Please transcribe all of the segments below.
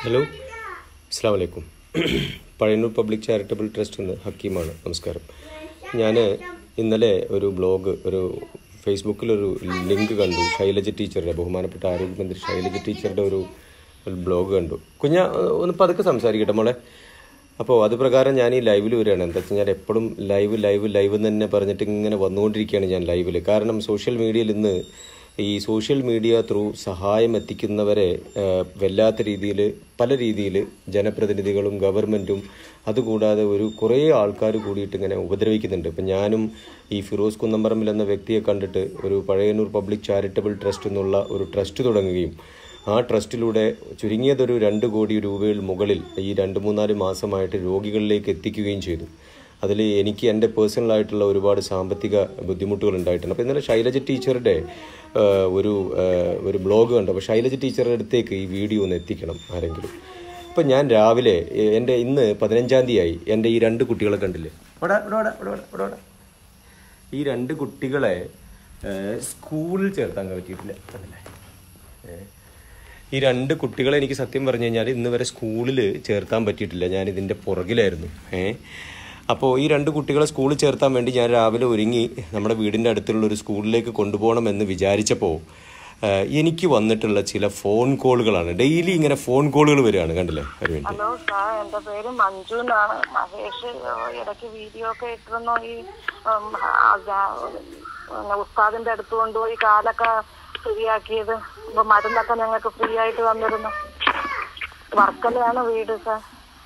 Hello അസ്സാം വലൈക്കും Pazhayannur public charitable trust എന്ന് ഹക്കീമാണ് നമസ്കാരം ഞാൻ ഇന്നലെ ഒരു ബ്ലോഗ് ഒരു ഫേസ്ബുക്കിലൊരു ലിങ്ക് കണ്ടു ശൈലജ ടീച്ചറുടെ ബഹുമാനപ്പെട്ട ആരോഗ്യമന്ത്രി ശൈലജ ടീച്ചറുടെ ഒരു ഒരു ബ്ലോഗ് കണ്ടു കുഞ്ഞ ഒന്ന് പതുക്കെ സംസാരിക്കട്ടെ മോളെ അപ്പോൾ അത് പ്രകാരം ഞാൻ ഈ ലൈവിൽ വരികയാണ് എന്താ വെച്ചാൽ ഞാൻ എപ്പോഴും ലൈവ് ലൈവ് ലൈവ് എന്ന് തന്നെ പറഞ്ഞിട്ട് ഇങ്ങനെ വന്നുകൊണ്ടിരിക്കുകയാണ് ഞാൻ ലൈവിൽ കാരണം സോഷ്യൽ മീഡിയയിൽ ഇന്ന് ഈ സോഷ്യൽ മീഡിയ ത്രൂ സഹായം എത്തിക്കുന്നവരെ ആ, വല്ലാത്ത രീതിയിൽ പല രീതിയിൽ ജനപ്രതിനിധികളും ഗവൺമെൻറ്റും അതുകൂടാതെ ഒരു കുറേ ആൾക്കാർ കൂടിയിട്ട് ഇങ്ങനെ ഉപദ്രവിക്കുന്നുണ്ട് ഇപ്പം ഞാനും ഈ ഫിറോസ് കുന്നമ്പറമ്പിൽ എന്ന വ്യക്തിയെ കണ്ടിട്ട് ഒരു പഴയന്നൂർ പബ്ലിക് ചാരിറ്റബിൾ ട്രസ്റ്റ് എന്നുള്ള ഒരു ട്രസ്റ്റ് തുടങ്ങുകയും ആ ട്രസ്റ്റിലൂടെ ചുരുങ്ങിയതൊരു രണ്ട് കോടി രൂപയിൽ മുകളിൽ ഈ രണ്ട് മൂന്നാല് മാസമായിട്ട് രോഗികളിലേക്ക് എത്തിക്കുകയും ചെയ്തു അതിൽ എനിക്ക് എൻ്റെ പേഴ്സണലായിട്ടുള്ള ഒരുപാട് സാമ്പത്തിക ബുദ്ധിമുട്ടുകൾ ഉണ്ടായിട്ടുണ്ട് അപ്പോൾ ഇന്നലെ ശൈലജ ടീച്ചറുടെ ആ, ഒരു ആ, ഒരു ബ്ലോഗ് കണ്ടു അപ്പോൾ ശൈലജ ടീച്ചറുടെ അടുത്തേക്ക് ഈ വീഡിയോ ഒന്ന് എത്തിക്കണം ആരെങ്കിലും ഇപ്പം ഞാൻ രാവിലെ എ- എൻ്റെ ഇന്ന് പതിനഞ്ചാം തീയതി എൻ്റെ ഈ രണ്ട് കുട്ടികളെ കണ്ടില്ലേ ഇവിടെ ഇവിടെ ഇവിടെ ഇവിടെ ഇവിടെ ഇവിടെ ഈ രണ്ട് കുട്ടികളെ ആ, സ്കൂളിൽ ചേർത്താൻ പറ്റിയിട്ടില്ല അതല്ലേ ഏ. ഈ രണ്ട് കുട്ടികളെ എനിക്ക് സത്യം പറഞ്ഞു കഴിഞ്ഞാൽ ഇന്ന് വരെ സ്കൂളിൽ ചേർത്താൻ പറ്റിയിട്ടില്ല ഞാൻ ഇതിൻ്റെ പുറകിലായിരുന്നു ഏ അപ്പോൾ ഈ രണ്ട് കുട്ടികളെ സ്കൂളിൽ ചേർത്താൻ വേണ്ടി ഞാൻ രാവിലെ ഒരുങ്ങി നമ്മുടെ വീടിൻ്റെ അടുത്തുള്ള ഒരു സ്കൂളിലേക്ക് കൊണ്ടുപോകണമെന്ന് വിചാരിച്ചപ്പോൾ ആ, എനിക്ക് വന്നിട്ടുള്ള ചില ഫോൺ കോളുകളാണ് ഡെയിലി ഇങ്ങനെ ഫോൺ കോളുകൾ വരികയാണ് കണ്ടില്ലേ ഒരു മിനിറ്റ് ഹലോ സാർ എന്റെ പേര് മഞ്ജു എന്നാണ് മഹേഷ് ഏഹ്, ഇടയ്ക്ക് വീഡിയോ ഒക്കെ ഇട്ടിരുന്നു ഈ ഉം, ആ, ജാ- പിന്നെ ഉസ്താദിന്റെ അടുത്ത് കൊണ്ടുപോയി കാലൊക്കെ ഫ്രീ ആക്കിയത് ഇപ്പൊ മരുന്നൊക്കെ ഞങ്ങൾക്ക് ഫ്രീ ആയിട്ട് തന്നിരുന്നു വർക്കലയാണ് വീട് സാർ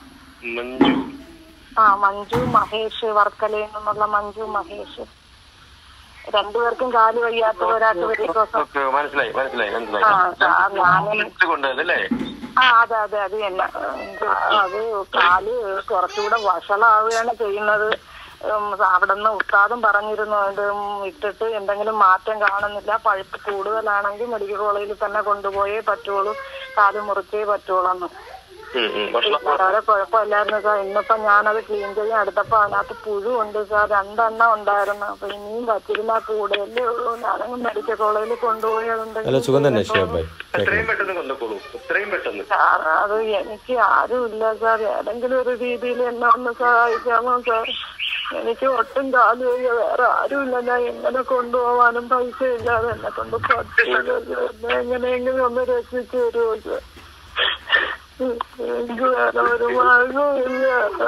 ആ മഞ്ജു മഹേഷ് വർക്കലയിൽ നിന്നുള്ള മഞ്ജു മഹേഷ് രണ്ടുപേർക്കും കാല് വയ്യാത്ത ഒരാൾക്ക് വെരിക്കോസം ഓക്കെ മനസ്സിലായി മനസ്സിലായി ആ മനസ്സിലായി സാർ ഞാനും കൊണ്ടുവന്നല്ലേ ആ അതെ അതെ അത് തന്നെ അത് കാല് കുറച്ചുകൂടെ വഷളാവുകയാണ് ചെയ്യുന്നത് ഉം, അവിടെ നിന്ന് ഉസ്താദും പറഞ്ഞിരുന്നു അത് ഇട്ടിട്ട് എന്തെങ്കിലും മാറ്റം കാണുന്നില്ല പഴുപ്പ് കൂടുതലാണെങ്കിൽ മെഡിക്കൽ കോളേജിൽ തന്നെ കൊണ്ടുപോയേ പറ്റുള്ളൂ കാല് മുറിച്ചേ പറ്റുള്ളൂ എന്ന് വളരെ കുഴപ്പമില്ലായിരുന്നു സാർ ഇന്നിപ്പോ ഞാനത് ക്ലീൻ ചെയ്യാൻ എടുത്തപ്പോ അതിനകത്ത് പുഴു ഉണ്ട് സാർ രണ്ടെണ്ണം ഉണ്ടായിരുന്നു അപ്പൊ ഇനിയും പറ്റിരുന്നാ കൂടുതലേ ഉള്ളൂ ഞാനങ്ങ് മെഡിക്കൽ കോളേജിൽ കൊണ്ടുപോയി അല്ല അതുണ്ടെങ്കിൽ സുഖം തന്നെ ഷിയാബായ് എത്രയും പെട്ടെന്ന് കൊണ്ടുപോളൂ എത്രയും പെട്ടെന്ന് സാർ അത് എനിക്ക് ആരുമില്ല സാർ ഏതെങ്കിലും ഒരു രീതിയിൽ എന്നെ ഒന്ന് സഹായിക്കാമോ സാർ എനിക്ക് ഒട്ടും കാല് വയ്യ വേറെ ആരുമില്ല ഞാൻ എങ്ങനെ കൊണ്ടുപോവാനും പൈസ ഇല്ലാതെ എന്നെ കൊണ്ട് പറ്റില്ല സാർ. എന്നെ എങ്ങനെയെങ്കിലും ഒന്ന് രക്ഷിച്ചു തരുമോ സാർ എനിക്ക് വേറെ ഒരു മാർഗവുമില്ല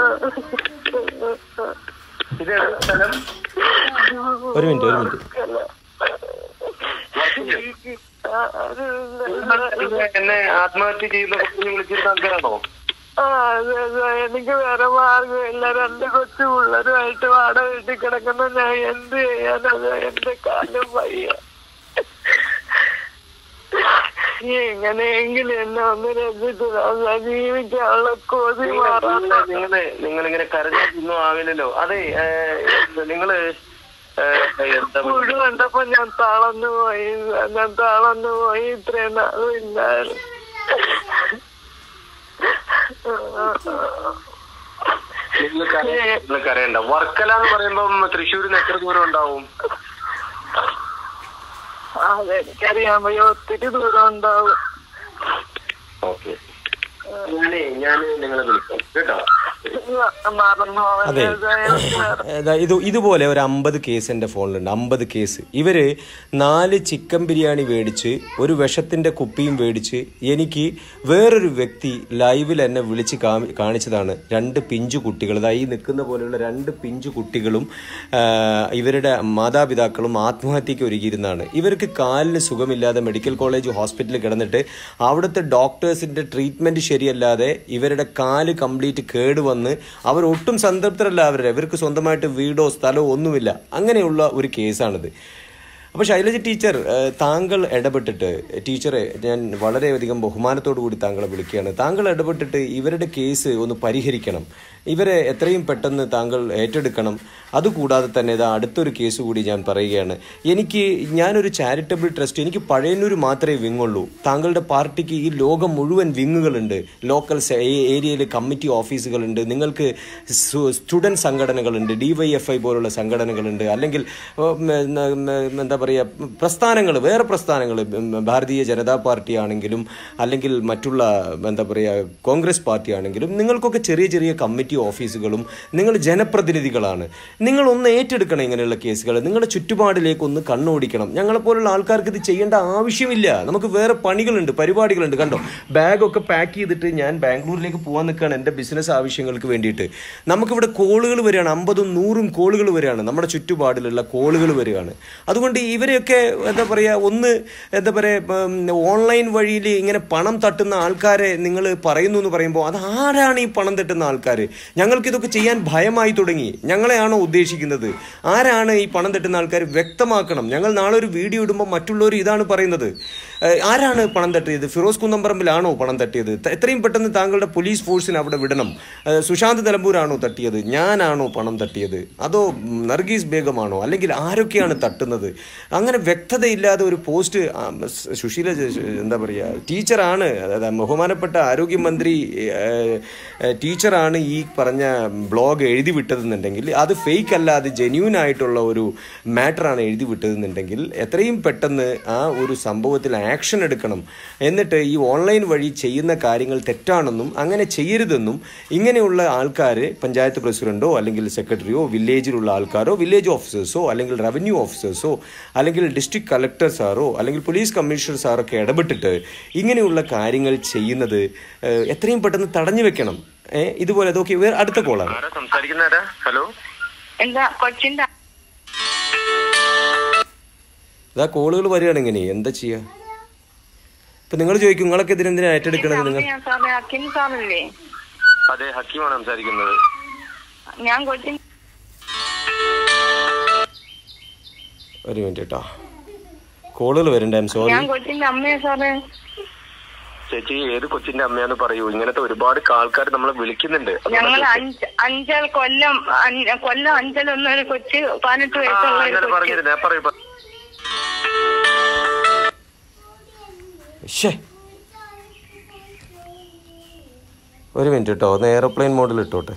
ഇത് സ്ഥലം ഒരു മിനിറ്റ് ഒരു മിനിറ്റ് ആരുമില്ല ഇത് എന്നെ ആത്മഹത്യ ചെയ്യുന്ന കുഞ്ഞ് വിളിച്ചിരുന്ന ആൾക്കാരാണോ ആ അതെ അതെ എനിക്ക് വേറെ മാർഗമില്ല രണ്ട് കൊച്ചു പിള്ളേരുമായിട്ട് വാടക വീട്ടിൽ കിടക്കുന്ന ഞാൻ എന്ത് ചെയ്യാനത് എന്റെ കാലം വയ്യ എങ്ങനെയെങ്കിലും എന്നെ ഒന്ന് രക്ഷിച്ചു തന്നാ ജീവിക്കാനുള്ള കൊതി മാറാൻ നിങ്ങള് നിങ്ങളിങ്ങനെ കരഞ്ഞൊന്നും ആവില്ലല്ലോ അതെ ഏ, നിങ്ങള് ഏ, എന്താ പുഴു കണ്ടപ്പോ ഞാൻ തളർന്നു പോയി ഞാൻ തളർന്നു പോയി ഇത്രയും നാളും ഇല്ലായിരുന്നു നിങ്ങൾ നിങ്ങൾ കരയണ്ട വർക്കല എന്ന് പറയുമ്പം തൃശ്ശൂരിൽ നിന്ന് എത്ര ദൂരം ഉണ്ടാവും അതെനിക്കറിയാൻ വയ്യ ഒത്തിരി ദൂരം ഉണ്ടാവും ഓക്കെ ഞാനേ ഞാൻ നിങ്ങളെ വിളിക്കാം കേട്ടോ മറന്നു അതെ ഏതാ ഇത് ഇതുപോലെ ഒരു അമ്പത് കേസ് എൻ്റെ ഫോണിലുണ്ട് അമ്പത് കേസ് ഇവര് നാല് ചിക്കൻ ബിരിയാണി മേടിച്ച് ഒരു വിഷത്തിന്റെ കുപ്പിയും മേടിച്ച് എനിക്ക് വേറൊരു വ്യക്തി ലൈവിൽ എന്നെ വിളിച്ച് കാമി- കാണിച്ചതാണ് രണ്ട് പിഞ്ചു കുട്ടികൾ ഇതാ ഈ നിൽക്കുന്ന പോലെയുള്ള രണ്ട് പിഞ്ചു കുട്ടികളും ആ, ഇവരുടെ മാതാപിതാക്കളും ആത്മഹത്യക്ക് ഒരുങ്ങിയിരുന്നതാണ് ഇവർക്ക് കാലിന് സുഖമില്ലാതെ മെഡിക്കൽ കോളേജ് ഹോസ്പിറ്റലിൽ കിടന്നിട്ട് അവിടുത്തെ ഡോക്ടേഴ്സിന്റെ ട്രീറ്റ്മെന്റ് ശരിയല്ലാതെ ഇവരുടെ കാല് കംപ്ലീറ്റ് കേട് വന്ന് അവർ ഒട്ടും സംതൃപ്തരല്ല അവരുടെ ഇവർക്ക് സ്വന്തമായിട്ട് വീടോ സ്ഥലമോ ഒന്നുമില്ല അങ്ങനെയുള്ള ഒരു കേസാണിത് അപ്പോൾ ശൈലജ ടീച്ചർ ഏഹ്, താങ്കൾ ഇടപെട്ടിട്ട് ടീച്ചറെ ഞാൻ വളരെയധികം ബഹുമാനത്തോടു കൂടി താങ്കളെ വിളിക്കുകയാണ് താങ്കൾ ഇടപെട്ടിട്ട് ഇവരുടെ കേസ് ഒന്ന് പരിഹരിക്കണം ഇവരെ എത്രയും പെട്ടെന്ന് താങ്കൾ ഏറ്റെടുക്കണം അതുകൂടാതെ തന്നെ ഇതാ അടുത്തൊരു കേസ് കൂടി ഞാൻ പറയുകയാണ് എനിക്ക് ഞാനൊരു ചാരിറ്റബിൾ ട്രസ്റ്റ് എനിക്ക് പഴയന്നൂർ മാത്രമേ വിങ്ങുള്ളൂ താങ്കളുടെ പാർട്ടിക്ക് ഈ ലോകം മുഴുവൻ വിങ്ങുകളുണ്ട് ലോക്കൽ ഏരിയയിൽ കമ്മിറ്റി ഓഫീസുകളുണ്ട് നിങ്ങൾക്ക് സ്റ്റുഡൻറ് സംഘടനകളുണ്ട് ഡി വൈ എഫ് ഐ പോലുള്ള സംഘടനകളുണ്ട് അല്ലെങ്കിൽ ഉം, ഉം, എന്താ പറയുക പ്രസ്ഥാനങ്ങൾ വേറെ പ്രസ്ഥാനങ്ങൾ ഭാരതീയ ജനതാ പാർട്ടി ആണെങ്കിലും അല്ലെങ്കിൽ മറ്റുള്ള എന്താ പറയുക കോൺഗ്രസ് പാർട്ടി ആണെങ്കിലും നിങ്ങൾക്കൊക്കെ ചെറിയ ചെറിയ കമ്മിറ്റി ഓഫീസുകളും നിങ്ങൾ ജനപ്രതിനിധികളാണ് നിങ്ങൾ ഒന്ന് ഏറ്റെടുക്കണം ഇങ്ങനെയുള്ള കേസുകൾ നിങ്ങളുടെ ചുറ്റുപാടിലേക്ക് ഒന്ന് കണ്ണോടിക്കണം ഞങ്ങളെപ്പോലുള്ള ആൾക്കാർക്ക് ഇത് ചെയ്യേണ്ട ആവശ്യമില്ല നമുക്ക് വേറെ പണികളുണ്ട് പരിപാടികളുണ്ട് കണ്ടോ ബാഗൊക്കെ പാക്ക് ചെയ്തിട്ട് ഞാൻ ബാംഗ്ലൂരിലേക്ക് പോകാൻ നിൽക്കുകയാണ് എൻ്റെ ബിസിനസ് ആവശ്യങ്ങൾക്ക് വേണ്ടിയിട്ട് നമുക്കിവിടെ കോളുകൾ വരികയാണ് അമ്പതും നൂറും കോളുകൾ വരികയാണ് നമ്മുടെ ചുറ്റുപാടിലുള്ള കോളുകൾ വരികയാണ് അതുകൊണ്ട് ഇവരെയൊക്കെ എന്താ പറയുക ഒന്ന് എന്താ പറയുക ഓൺലൈൻ വഴിയിൽ ഇങ്ങനെ പണം തട്ടുന്ന ആൾക്കാരെ നിങ്ങൾ പറയുന്നു എന്ന് പറയുമ്പോൾ അത് ആരാണ് ഈ പണം തട്ടുന്ന ആൾക്കാർ ഞങ്ങൾക്കിതൊക്കെ ചെയ്യാൻ ഭയമായി തുടങ്ങി ഞങ്ങളെയാണോ ഉദ്ദേശിക്കുന്നത് ആരാണ് ഈ പണം തട്ടുന്ന ആൾക്കാർ വ്യക്തമാക്കണം ഞങ്ങൾ നാളെ ഒരു വീഡിയോ ഇടുമ്പോൾ മറ്റുള്ളവർ ഇതാണ് പറയുന്നത് ഏഹ് ആരാണ് പണം തട്ടിയത് ഫിറോസ് കുന്നംപറമ്പിലാണോ പണം തട്ടിയത് ത- എത്രയും പെട്ടെന്ന് താങ്കളുടെ പോലീസ് ഫോഴ്സിനെ അവിടെ വിടണം ഏഹ് സുശാന്ത് നിലമ്പൂരാണോ തട്ടിയത് ഞാനാണോ പണം തട്ടിയത് അതോ ഉം, നർഗീസ് ബേഗമാണോ അല്ലെങ്കിൽ ആരൊക്കെയാണ് തട്ടുന്നത് അങ്ങനെ വ്യക്തതയില്ലാതെ ഒരു പോസ്റ്റ് ആ, സ് സുശീല ജ- എന്താ പറയുക ടീച്ചറാണ് അതായത് ബഹുമാനപ്പെട്ട ആരോഗ്യമന്ത്രി ഏഹ്, ഏഹ്, ടീച്ചറാണ് ഈ പറഞ്ഞ ബ്ലോഗ് എഴുതി വിട്ടതെന്നുണ്ടെങ്കിൽ അത് ഫേക്ക് അല്ല അത് ജെന്യൂൻ ആയിട്ടുള്ള ഒരു മാറ്ററാണ് എഴുതി വിട്ടതെന്നുണ്ടെങ്കിൽ എത്രയും പെട്ടെന്ന് ആ ഒരു സംഭവത്തിൽ ആക്ഷൻ എടുക്കണം എന്നിട്ട് ഈ ഓൺലൈൻ വഴി ചെയ്യുന്ന കാര്യങ്ങൾ തെറ്റാണെന്നും അങ്ങനെ ചെയ്യരുതെന്നും ഇങ്ങനെയുള്ള ആൾക്കാർ പഞ്ചായത്ത് പ്രസിഡന്റോ അല്ലെങ്കിൽ സെക്രട്ടറിയോ വില്ലേജിലുള്ള ആൾക്കാരോ വില്ലേജ് ഓഫീസേഴ്സോ അല്ലെങ്കിൽ റവന്യൂ ഓഫീസേഴ്സോ അല്ലെങ്കിൽ ഡിസ്ട്രിക്ട് കളക്ടർ സാറോ അല്ലെങ്കിൽ പോലീസ് കമ്മീഷണർ സാറൊക്കെ ഇടപെട്ടിട്ട് ഇങ്ങനെയുള്ള കാര്യങ്ങൾ ചെയ്യുന്നത് ഏഹ്, എത്രയും പെട്ടെന്ന് തടഞ്ഞു വെക്കണം ഏഹ്, ഇതുപോലെ അതൊക്കെ വേറെ അടുത്ത കോളാണ് ആരാ സംസാരിക്കുന്നതാരാ ഹലോ എന്താ കൊച്ചിന്റെ ഇതാ കോളുകൾ വരികയാണ് ഇങ്ങനെ എന്താ ചെയ്യുക ഇപ്പൊ നിങ്ങൾ ചോദിക്കും നിങ്ങളൊക്കെ ഇതിനെന്തിനാ ഏറ്റെടുക്കണത് നിങ്ങൾ അമ്മയാ സാറേ അക്കിൻ സാറല്ലേ അതെ ഹക്കീമാണ് സംസാരിക്കുന്നത് ഞാൻ കൊച്ചിൻ ഒരു മിനിറ്റ് കേട്ടോ കോളുകൾ വരണ്ട ഐ എം സോറി ഞാൻ കൊച്ചിന്റെ അമ്മയാ സാറേ ചേച്ചി ഏത് കൊച്ചിന്റെ അമ്മയാന്ന് പറയൂ ഇങ്ങനത്തെ ഒരുപാട് ആൾക്കാർ നമ്മളെ വിളിക്കുന്നുണ്ട് ഞങ്ങൾ അഞ്ച് അഞ്ചൽ കൊല്ലം അഞ്ച് കൊല്ലം അഞ്ചൽ എന്നൊരു കൊച്ച് പതിനെട്ട് വയസ്സുള്ള ഒരു ഇന്നലെ കൊച്ച് പറഞ്ഞിരുന്നേ പറയൂ പറ- ഷേ ഒരു മിനിറ്റ് കേട്ടോ ഒന്ന് എയർപ്ലെയിൻ മോഡിൽ ഇട്ടോട്ടെ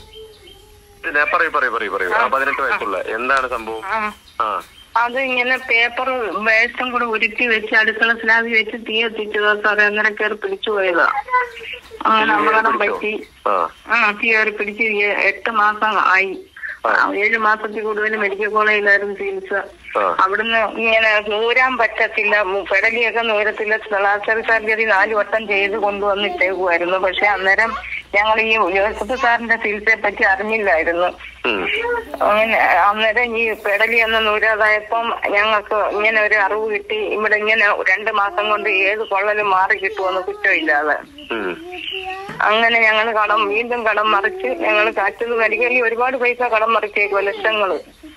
ഞാൻ പറയൂ പറയൂ പറയൂ പറയൂ ആ പതിനെട്ട് വയസ്സുള്ള എന്താണ് സംഭവം ആ ആ അത് ഇങ്ങനെ പേപ്പർ വേസ്റ്റും കൂടെ ഉരുട്ടി വെച്ച് അടുക്കള സ്ലാബി വെച്ച് തീ എത്തിച്ചതാ സാറേ അന്നേരം കയറി പിടിച്ചു പോയതാ അങ്ങനെ അപകടം പറ്റി ആ ആ തീ കയറി പിടിച്ച് ഏ- എട്ട് മാസം ആയി ആ, ഏഴ് മാസത്തിൽ കൂടുതൽ മെഡിക്കൽ കോളേജിലായിരുന്നു ചികിത്സ ആ. അവിടുന്ന് ഇങ്ങനെ നൂരാൻ പറ്റത്തില്ല മു- പെടലിയൊക്കെ നൂരത്തില്ല ലാസറി സർജറി നാല് വട്ടം ചെയ്ത് കൊണ്ടുവന്നിട്ടേക്കുമായിരുന്നു പക്ഷെ അന്നേരം ഞങ്ങൾ ഈ ജോസഫ് സാറിന്റെ ചികിത്സയെ പറ്റി അറിഞ്ഞില്ലായിരുന്നു ഉം. അങ്ങനെ അന്നേരം ഈ പെടലി എന്ന നൂരാതായപ്പം ഞങ്ങൾക്ക് ഇങ്ങനെ ഒരു അറിവ് കിട്ടി ഇവിടെ ഇങ്ങനെ രണ്ട് മാസം കൊണ്ട് ഏത് കൊള്ളലും മാറി കിട്ടുമെന്ന് കുറ്റമില്ലാതെ ഉം. അങ്ങനെ ഞങ്ങൾ കടം വീണ്ടും കടം മറിച്ച് ഞങ്ങൾ കാറ്റത് മെഡിക്കലിൽ ഒരുപാട് പൈസ കടം മറിച്ചേക്കുവ ലക്ഷങ്ങള്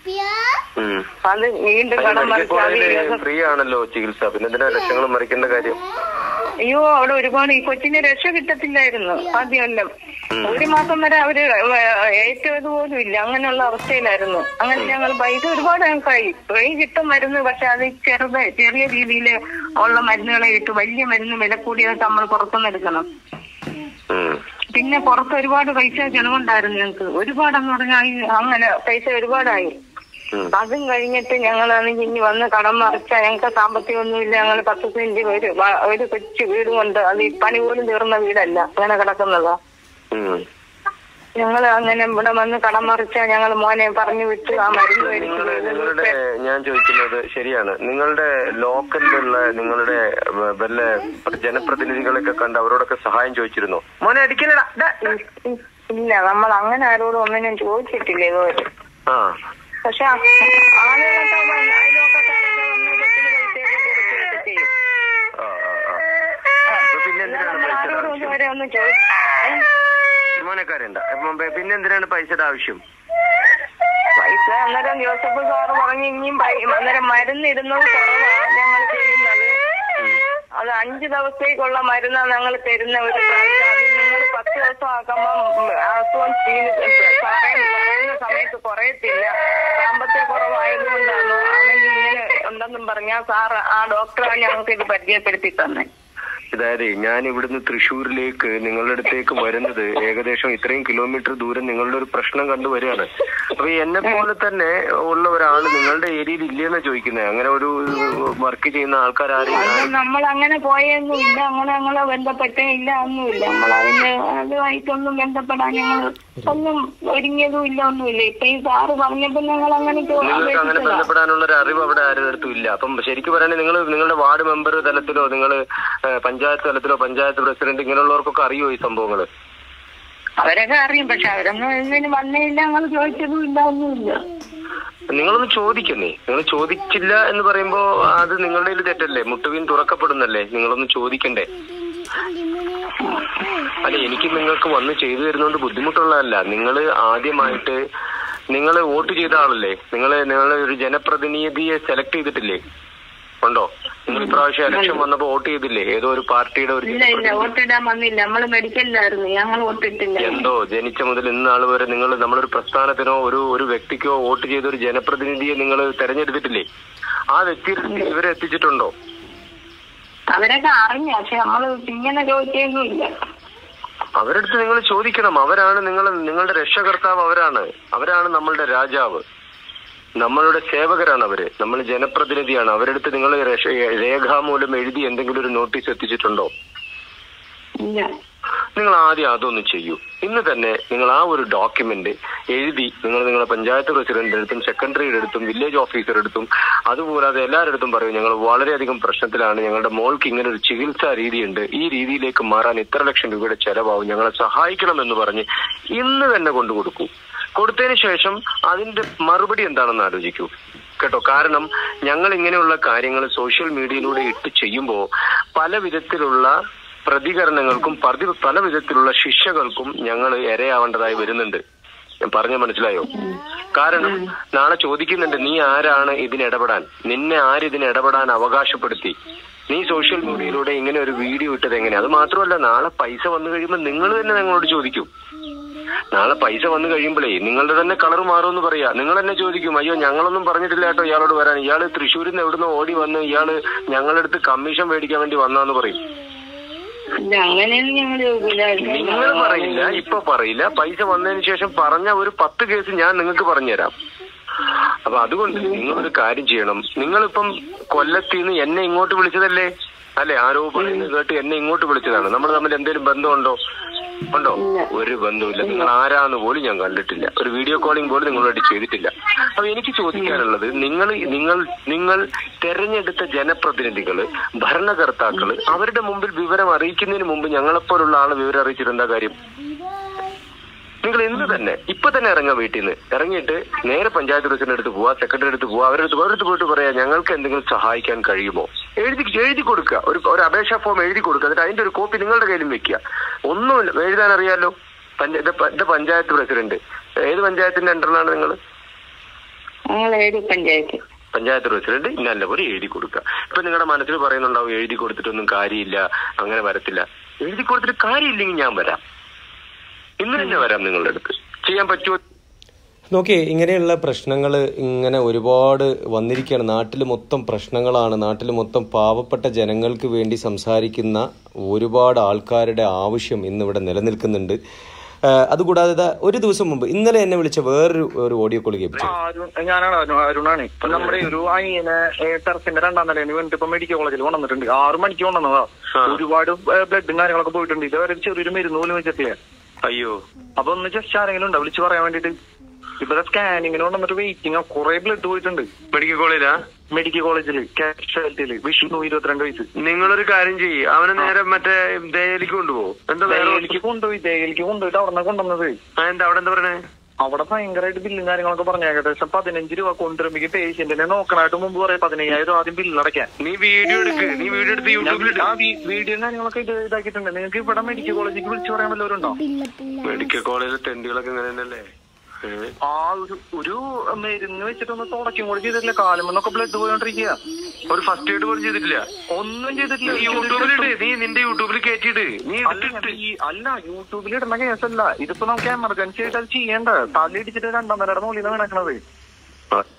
ഉം. അത് വീണ്ടും അതിന് കടം മെഡിക്കൽ മറിച്ച് അത് കോളേജില് ഏത് ഫ്രീ ആണല്ലോ ചികിത്സ പിന്നെ എന്തിനാ ലക്ഷങ്ങൾ മറിക്കേണ്ട കാര്യം അയ്യോ അവിടെ ഒരുപാട് ഈ കൊച്ചിന് രക്ഷ കിട്ടത്തില്ലായിരുന്നു ആദ്യമെല്ലാം ഒരു മാസം വരെ അവര് ഏറ്റത് പോലും ഇല്ല അങ്ങനെയുള്ള അവസ്ഥയിലായിരുന്നു അങ്ങനെ ഞങ്ങൾ പൈസ ഒരുപാട് ഞങ്ങൾക്കായി ഫ്രീ കിട്ടും മരുന്ന് പക്ഷെ അത് ചെറുത് ചെറിയ രീതിയിൽ ഉള്ള മരുന്നുകളെ കിട്ടും വലിയ മരുന്ന് വില കൂടിയത് നമ്മൾ പുറത്തുനിന്ന് എടുക്കണം ഉം. പിന്നെ പുറത്ത് ഒരുപാട് പൈസ ചെലവുണ്ടായിരുന്നു ഞങ്ങൾക്ക് ഒരുപാടെന്ന് പറഞ്ഞാൽ ഈ അങ്ങനെ പൈസ ഒരുപാടായി ഉം. അതും കഴിഞ്ഞിട്ട് ഞങ്ങളാണെങ്കിൽ ഇനി വന്ന് കടം മറിച്ച ഞങ്ങൾക്ക് സാമ്പത്തികമൊന്നുമില്ല ഞങ്ങൾ പത്ത് സെന്റ് ഒരു വ- ഒരു കൊച്ചു വീട് കൊണ്ട് അത് ഈ പണി പോലും തീർന്ന വീടല്ല അങ്ങനെ കിടക്കുന്നതാ ഉം. ഞങ്ങൾ അങ്ങനെ ഇവിടെ വന്ന് കടം മറിച്ച ഞങ്ങൾ മോനെ പറഞ്ഞു വിട്ട് ആ മരുന്ന് നിങ്ങളുടെ മേടിച്ചു നിങ്ങളുടെ ഞാൻ ചോദിക്കുന്നത് ശരിയാണ് നിങ്ങളുടെ ലോക്കലിലുള്ള നിങ്ങളുടെ വ- വല്ല ജനപ്രതിനിധികളെയൊക്കെ കണ്ട് അവരോടൊക്കെ സഹായം ചോദിച്ചിരുന്നോ മോനെ അടിക്കലടാ ദാ. ഇല്ല നമ്മൾ അങ്ങനെ ആരോടും ഒന്നിനും ചോദിച്ചിട്ടില്ല ഇതുവരെ ആ പക്ഷെ ആ- ആളുകളൊക്കെ വന്ന് അയൽവക്കക്കാരൊക്കെ വന്ന് കൊച്ചിന് പൈസയൊക്കെ കൊടുക്കുകയൊക്കെ ചെയ്യും ആ, ആ, ആ. അപ്പൊ പിന്നെ എന്തിനാണ് നമ്മൾ പൈസയുടെ ആരോടും ആവശ്യം ഇതുവരെ ഒന്നും ചോദിച്ചു മോനെ കാര്യണ്ട പിന്നെ എന്തിനാണ് പൈസയുടെ ആവശ്യം പൈസ അന്നേരം ജോസഫ് സാറ് പറഞ്ഞു ഇനിയും പൈ- അന്നേരം മരുന്ന് ഇടുന്നത് കുറവാ ഞങ്ങൾ ചെയ്യുന്നത് അത് അഞ്ചു ദിവസത്തേക്കുള്ള മരുന്നാണ് ഞങ്ങൾ തരുന്ന ഒരു പ്രാവശ്യം അത് നിങ്ങൾ പത്ത് ദിവസം ആക്കുമ്പം അസുഖം ക്ഷീണി- സാറേ പറയുന്ന സമയത്ത് കുറയത്തില്ല സാമ്പത്തിക കുറവായതുകൊണ്ടാണ് അവൻ ഇങ്ങനെ ഉണ്ടെന്നും പറഞ്ഞാൽ സാറ് ആ ഡോക്ടറാണ് ഞങ്ങൾക്ക് ഇത് പരിചയപ്പെടുത്തി തന്നെ അതായത് ഞാൻ ഇവിടുന്ന് തൃശ്ശൂരിലേക്ക് നിങ്ങളുടെ അടുത്തേക്ക് വരുന്നത് ഏകദേശം ഇത്രയും കിലോമീറ്റർ ദൂരം നിങ്ങളുടെ ഒരു പ്രശ്നം കണ്ടുവരികയാണ് അപ്പൊ എന്നെ പോലെ തന്നെ ഉള്ള ഒരാൾ നിങ്ങളുടെ ഏരിയയിൽ ഇല്ലെന്നാ ചോദിക്കുന്നത് അങ്ങനെ ഒരു വർക്ക് ചെയ്യുന്ന ആൾക്കാർ ആരെയും അത് നമ്മൾ അങ്ങനെ പോയൊന്നും ഇല്ല അങ്ങനെ ഞങ്ങളെ ബന്ധപ്പെട്ടേ ഇല്ല ഒന്നുമില്ല നമ്മൾ അതിന് അതുമായിട്ടൊന്നും ബന്ധപ്പെടാൻ ഞങ്ങൾ ഒന്നും ഒരുങ്ങിയതും ഇല്ല ഒന്നുമില്ല ഇപ്പൊ ഈ സാറ് പറഞ്ഞപ്പോ ഞങ്ങൾ അങ്ങനെ ചോ- നിങ്ങൾക്ക് അങ്ങനെ അപേക്ഷിച്ചതാ. ബന്ധപ്പെടാനുള്ള ഒരു അറിവ് അവിടെ ആരുടെ അടുത്തും ഇല്ല അപ്പം ശരിക്കും പറയുകയാണെങ്കിൽ നിങ്ങൾ നിങ്ങളുടെ വാർഡ് മെമ്പർ തലത്തിലോ നിങ്ങൾ പഞ്ചായത്ത് തലത്തിലോ പഞ്ചായത്ത് പ്രസിഡന്റ് ഇങ്ങനെയുള്ളവർക്കൊക്കെ അറിയോ ഈ സംഭവങ്ങൾ അവരൊക്കെ അറിയും പക്ഷെ അവരൊന്നും ഇതിന് വന്നേയില്ല ഞങ്ങൾ ചോദിച്ചതും ഇല്ല ഒന്നുമില്ല നിങ്ങളൊന്ന് ചോദിക്കുന്നേ നിങ്ങൾ ചോദിച്ചില്ല എന്ന് പറയുമ്പോ അത് നിങ്ങളുടെ കയ്യിൽ തെറ്റല്ലേ മുട്ടുവീൻ തുറക്കപ്പെടുന്നല്ലേ നിങ്ങളൊന്ന് ചോദിക്കണ്ടേ അല്ല എനിക്ക് നിങ്ങൾക്ക് വന്ന് ചെയ്തു തരുന്നോണ്ട് ബുദ്ധിമുട്ടുള്ളതല്ല നിങ്ങൾ ആദ്യമായിട്ട് നിങ്ങൾ വോട്ട് ചെയ്ത ആളല്ലേ നിങ്ങൾ നിങ്ങൾ ഒരു ജനപ്രതിനിധിയെ സെലക്ട് ചെയ്തിട്ടില്ലേ ഉണ്ടോ നിങ്ങൾ ഇപ്രാവശ്യം ഇലക്ഷൻ വന്നപ്പോ വോട്ട് ചെയ്തില്ലേ ഏതോ ഒരു പാർട്ടിയുടെ ഒരു ഇല്ല ഇല്ല വോട്ടിടാൻ വന്നില്ല നമ്മള് മെഡിക്കലിലായിരുന്നു ഞങ്ങൾ വോട്ടിട്ടില്ല എന്തോ ജനിച്ച മുതൽ ഇന്ന് നാൾ വരെ നിങ്ങൾ നമ്മളൊരു പ്രസ്ഥാനത്തിനോ ഒരു ഒരു വ്യക്തിക്കോ വോട്ട് ചെയ്ത ഒരു ജനപ്രതിനിധിയെ നിങ്ങൾ തെരഞ്ഞെടുത്തിട്ടില്ലേ ആ വ്യക്തി ഇവരെ എത്തിച്ചിട്ടുണ്ടോ അവരൊക്കെ അറിഞ്ഞു പക്ഷെ നമ്മള് ഇങ്ങനെ ചോദിച്ചൊന്നും ഇല്ല അവരുടെ അടുത്ത് നിങ്ങൾ ചോദിക്കണം അവരാണ് നിങ്ങൾ നിങ്ങളുടെ രക്ഷകർത്താവ് അവരാണ് അവരാണ് നമ്മളുടെ രാജാവ് നമ്മളുടെ സേവകരാണ് അവര് നമ്മൾ ജനപ്രതിനിധിയാണ് അവരുടെ അടുത്ത് നിങ്ങൾ രക്ഷ- രേഖാമൂലം എഴുതി എന്തെങ്കിലും ഒരു നോട്ടീസ് എത്തിച്ചിട്ടുണ്ടോ ഇല്ല നിങ്ങൾ ആദ്യം അതൊന്ന് ചെയ്യൂ ഇന്ന് തന്നെ നിങ്ങൾ ആ ഒരു ഡോക്യുമെന്റ് എഴുതി നിങ്ങൾ നിങ്ങളുടെ പഞ്ചായത്ത് പ്രസിഡന്റിന്റെ അടുത്തും സെക്രട്ടറിയുടെ അടുത്തും വില്ലേജ് ഓഫീസറുടെ അടുത്തും അതുകൂടാതെ എല്ലാവരുടെ അടുത്തും പറയും ഞങ്ങൾ വളരെയധികം പ്രശ്നത്തിലാണ് ഞങ്ങളുടെ മോൾക്ക് ഇങ്ങനെ ഒരു ചികിത്സാ രീതിയുണ്ട് ഈ രീതിയിലേക്ക് മാറാൻ ഇത്ര ലക്ഷം രൂപയുടെ ചെലവാകും ഞങ്ങളെ സഹായിക്കണമെന്ന് പറഞ്ഞ് ഇന്ന് തന്നെ കൊണ്ടു കൊടുക്കൂ കൊടുത്തതിന് ശേഷം അതിന്റെ മറുപടി എന്താണെന്ന് ആലോചിക്കൂ കേട്ടോ കാരണം ഞങ്ങൾ ഇങ്ങനെയുള്ള കാര്യങ്ങൾ സോഷ്യൽ മീഡിയയിലൂടെ ഇട്ട് ചെയ്യുമ്പോൾ പല വിധത്തിലുള്ള പ്രതികരണങ്ങൾക്കും പതി പല വിധത്തിലുള്ള ശിക്ഷകൾക്കും ഞങ്ങൾ ഇരയാവേണ്ടതായി വരുന്നുണ്ട് ഞാൻ പറഞ്ഞ മനസ്സിലായോ കാരണം നാളെ ചോദിക്കുന്നുണ്ട് നീ ആരാണ് ഇതിന് ഇടപെടാൻ നിന്നെ ആര് ഇതിന് ഇടപെടാൻ അവകാശപ്പെടുത്തി നീ സോഷ്യൽ മീഡിയയിലൂടെ ഇങ്ങനെ ഒരു വീഡിയോ ഇട്ടത് എങ്ങനെ അത് മാത്രമല്ല നാളെ പൈസ വന്നു കഴിയുമ്പോൾ നിങ്ങൾ തന്നെ ഞങ്ങളോട് ചോദിക്കും നാളെ പൈസ വന്നു കഴിയുമ്പോഴേ നിങ്ങളുടെ തന്നെ കളർ മാറുമെന്ന് പറയാ നിങ്ങൾ തന്നെ ചോദിക്കും അയ്യോ ഞങ്ങളൊന്നും പറഞ്ഞിട്ടില്ല കേട്ടോ ഇയാളോട് വരാൻ ഇയാള് തൃശ്ശൂരിൽ നിന്ന് എവിടുന്ന് ഓടി വന്ന് ഇയാള് ഞങ്ങളുടെ അടുത്ത് കമ്മീഷൻ മേടിക്കാൻ വേണ്ടി വന്നാന്ന് പറയും ഇല്ല അങ്ങനെയൊന്നും ഞങ്ങൾ ചോദിക്കില്ല നിങ്ങൾ പറയില്ല ഇപ്പൊ പറയില്ല പൈസ വന്നതിന് ശേഷം പറഞ്ഞ ഒരു പത്ത് കേസ് ഞാൻ നിങ്ങൾക്ക് പറഞ്ഞുതരാം അപ്പൊ അതുകൊണ്ട് നിങ്ങളൊരു കാര്യം ചെയ്യണം നിങ്ങളിപ്പം കൊല്ലത്തിന്ന് എന്നെ ഇങ്ങോട്ട് വിളിച്ചതല്ലേ അല്ലെ ആരോ പറയുന്നത് കേട്ട് എന്നെ ഇങ്ങോട്ട് വിളിച്ചതാണ് നമ്മൾ തമ്മിൽ എന്തെങ്കിലും ബന്ധമുണ്ടോ ഉണ്ടോ ഒരു ബന്ധവുമില്ല നിങ്ങൾ ആരാന്ന് പോലും ഞാൻ കണ്ടിട്ടില്ല ഒരു വീഡിയോ കോളിംഗ് പോലും നിങ്ങളോട് ചെയ്തിട്ടില്ല അപ്പൊ എനിക്ക് ചോദിക്കാനുള്ളത് നിങ്ങൾ നിങ്ങൾ നിങ്ങൾ തെരഞ്ഞെടുത്ത ജനപ്രതിനിധികള് ഭരണകർത്താക്കള് അവരുടെ മുമ്പിൽ വിവരം അറിയിക്കുന്നതിന് മുമ്പ് ഞങ്ങളെപ്പോലുള്ള ആളെ വിവരം അറിയിച്ചിട്ട് എന്താ കാര്യം നിങ്ങൾ ഇന്ന് തന്നെ ഇപ്പൊ തന്നെ ഇറങ്ങാം വീട്ടിൽ നിന്ന് ഇറങ്ങിയിട്ട് നേരെ പഞ്ചായത്ത് പ്രസിഡന്റ് അടുത്ത് പോവാ സെക്രട്ടറി അടുത്ത് പോവാ അവരുടെ അടുത്ത് അവരുടെ അടുത്ത് പോയിട്ട് പറയാ ഞങ്ങൾക്ക് എന്തെങ്കിലും സഹായിക്കാൻ കഴിയുമോ എഴുതി എഴുതി കൊടുക്കുക ഒരു ഒരു അപേക്ഷാ ഫോം എഴുതി കൊടുക്കുക എന്നിട്ട് അതിന്റെ ഒരു കോപ്പി നിങ്ങളുടെ കയ്യിലും വെക്കുക ഒന്നുമില്ല എഴുതാൻ അറിയാലോ പഞ്ച- ഇത് പ- ഇത് പഞ്ചായത്ത് പ്രസിഡന്റ് ഏത് പഞ്ചായത്തിന്റെ അണ്ടറിലാണ് നിങ്ങൾ ഞങ്ങൾ ഏഴ് പഞ്ചായത്ത് പഞ്ചായത്ത് പ്രസിഡന്റ് നല്ലപോലെ എഴുതി കൊടുക്കുക ഇപ്പൊ നിങ്ങളുടെ മനസ്സിൽ പറയുന്നുണ്ടാവും എഴുതി കൊടുത്തിട്ടൊന്നും കാര്യമില്ല അങ്ങനെ വരത്തില്ല എഴുതി കൊടുത്തിട്ട് കാര്യമില്ലെങ്കിൽ ഞാൻ വരാം ഇന്ന് തന്നെ വരാം നിങ്ങളുടെ അടുത്ത് ചെയ്യാൻ പറ്റുമോ നോക്കിയേ ഇങ്ങനെയുള്ള പ്രശ്നങ്ങൾ ഇങ്ങനെ ഒരുപാട് വന്നിരിക്കുകയാണ് നാട്ടിൽ മൊത്തം പ്രശ്നങ്ങളാണ് നാട്ടിൽ മൊത്തം പാവപ്പെട്ട ജനങ്ങൾക്ക് വേണ്ടി സംസാരിക്കുന്ന ഒരുപാട് ആൾക്കാരുടെ ആവശ്യം ഇന്നിവിടെ നിലനിൽക്കുന്നുണ്ട് ആ, അതുകൂടാതെ ദാ ഒരു ദിവസം മുമ്പ് ഇന്നലെ എന്നെ വിളിച്ച വേറൊരു ഒരു ഓഡിയോ കോൾ കേൾപ്പിച്ചു അരുൺ ഞാനാണ് അരുൺ അരുണാണ് ഇപ്പൊ നമ്മുടെ ഒരു അയ്യനെ ടെറസിന്റെ രണ്ടാം നിലയിൽ വേണ്ടിട്ട് ഇപ്പൊ മെഡിക്കൽ കോളേജിൽ കൊണ്ടുവന്നിട്ടുണ്ട് ആറ് മണിക്ക് കൊണ്ടുവന്നതാ ഒരുപാട് ബ്ലഡും കാര്യങ്ങളൊക്കെ പോയിട്ടുണ്ട് ഇതുവരെ ചെറിയൊരു മരുന്ന് പോലും വെച്ചിട്ടില്ല അയ്യോ അപ്പൊ ഒന്ന് ജസ്റ്റ് ആരെങ്കിലും ഉണ്ടോ വിളിച്ച് പറയാൻ വേണ്ടിട്ട് ഇപ്പൊ സ്കാനിങ്ങിന് കൊണ്ടുവന്നിട്ട് വെയിറ്റിംഗ് കുറെ ബ്ലഡ് പോയിട്ടുണ്ട് മെഡിക്കൽ കോളേജിലാ മെഡിക്കൽ കോളേജിൽ കാഷ്വാലിറ്റിയില് വിഷ്ണു ഇരുപത്തിരണ്ട് വയസ്സ് നിങ്ങളൊരു കാര്യം ചെയ്യ് അവനെ നേരെ മറ്റേ ദേലിക്ക് കൊണ്ടുപോകും എന്താ വേറെ ദേഗലിക്ക് കൊണ്ടുപോയി ദേഗലിക്ക് കൊണ്ടുപോയിട്ട് അവിടെ കൊണ്ടുവന്നത് ആ, എന്താ അവിടെ എന്താ പറയണേ അവിടെ ഭയങ്കരമായിട്ട് ബില്ലും കാര്യങ്ങളൊക്കെ പറഞ്ഞു ഏകദേശം പതിനഞ്ച് രൂപ കൊണ്ടുവരുമ്പോ പേഷ്യന്റിനെ നോക്കണായിട്ട് മുമ്പ് പറയാം പതിനയ്യായിരം രൂപ ആദ്യം ബില്ല് അടയ്ക്കാൻ നീ വീഡിയോ എടുക്ക് നീ വീഡിയോ എടുത്ത് യൂട്യൂബിൽ ആ വീ- വീഡിയോയും കാര്യങ്ങളൊക്കെ ഇത് ഇതാക്കിയിട്ടുണ്ട് നിങ്ങൾക്ക് ഇവിടെ മെഡിക്കൽ കോളേജിലേക്ക് വിളിച്ചു പറയാൻ വല്ലവരുണ്ടോ മെഡിക്കൽ കോളേജിലെ തെണ്ടികളൊക്കെ ഇങ്ങനെ തന്നെയല്ലേ ഏ? ആ ഒരു ഒരു മരുന്ന് വെച്ചിട്ടൊന്ന് തുടക്കം കൂടി ചെയ്തിട്ടില്ല കാലുമെന്നൊക്കെ ബ്ലഡ് പോയോണ്ടിരിക്കുക ഒരു ഫസ്റ്റ് എയ്ഡ് പോലും ചെയ്തിട്ടില്ല ഒന്നും ചെയ്തിട്ടില്ല നീ യൂട്യൂബിലിട്ട് നീ നിന്റെ യൂട്യൂബിൽ കയറ്റിയിട്ട് നീ അല്ല, ഇട്ടിട്ട് ഈ അല്ല യൂട്യൂബിൽ ഇടുന്ന കേസല്ല ഇതിപ്പോ നമുക്ക് എമർജൻസി ആയിട്ട് അത് ചെയ്യേണ്ട തലയിടിച്ചിട്ട് രണ്ടാം നിലയുടെ മുകളിൽ നിന്ന് കിടക്കണത്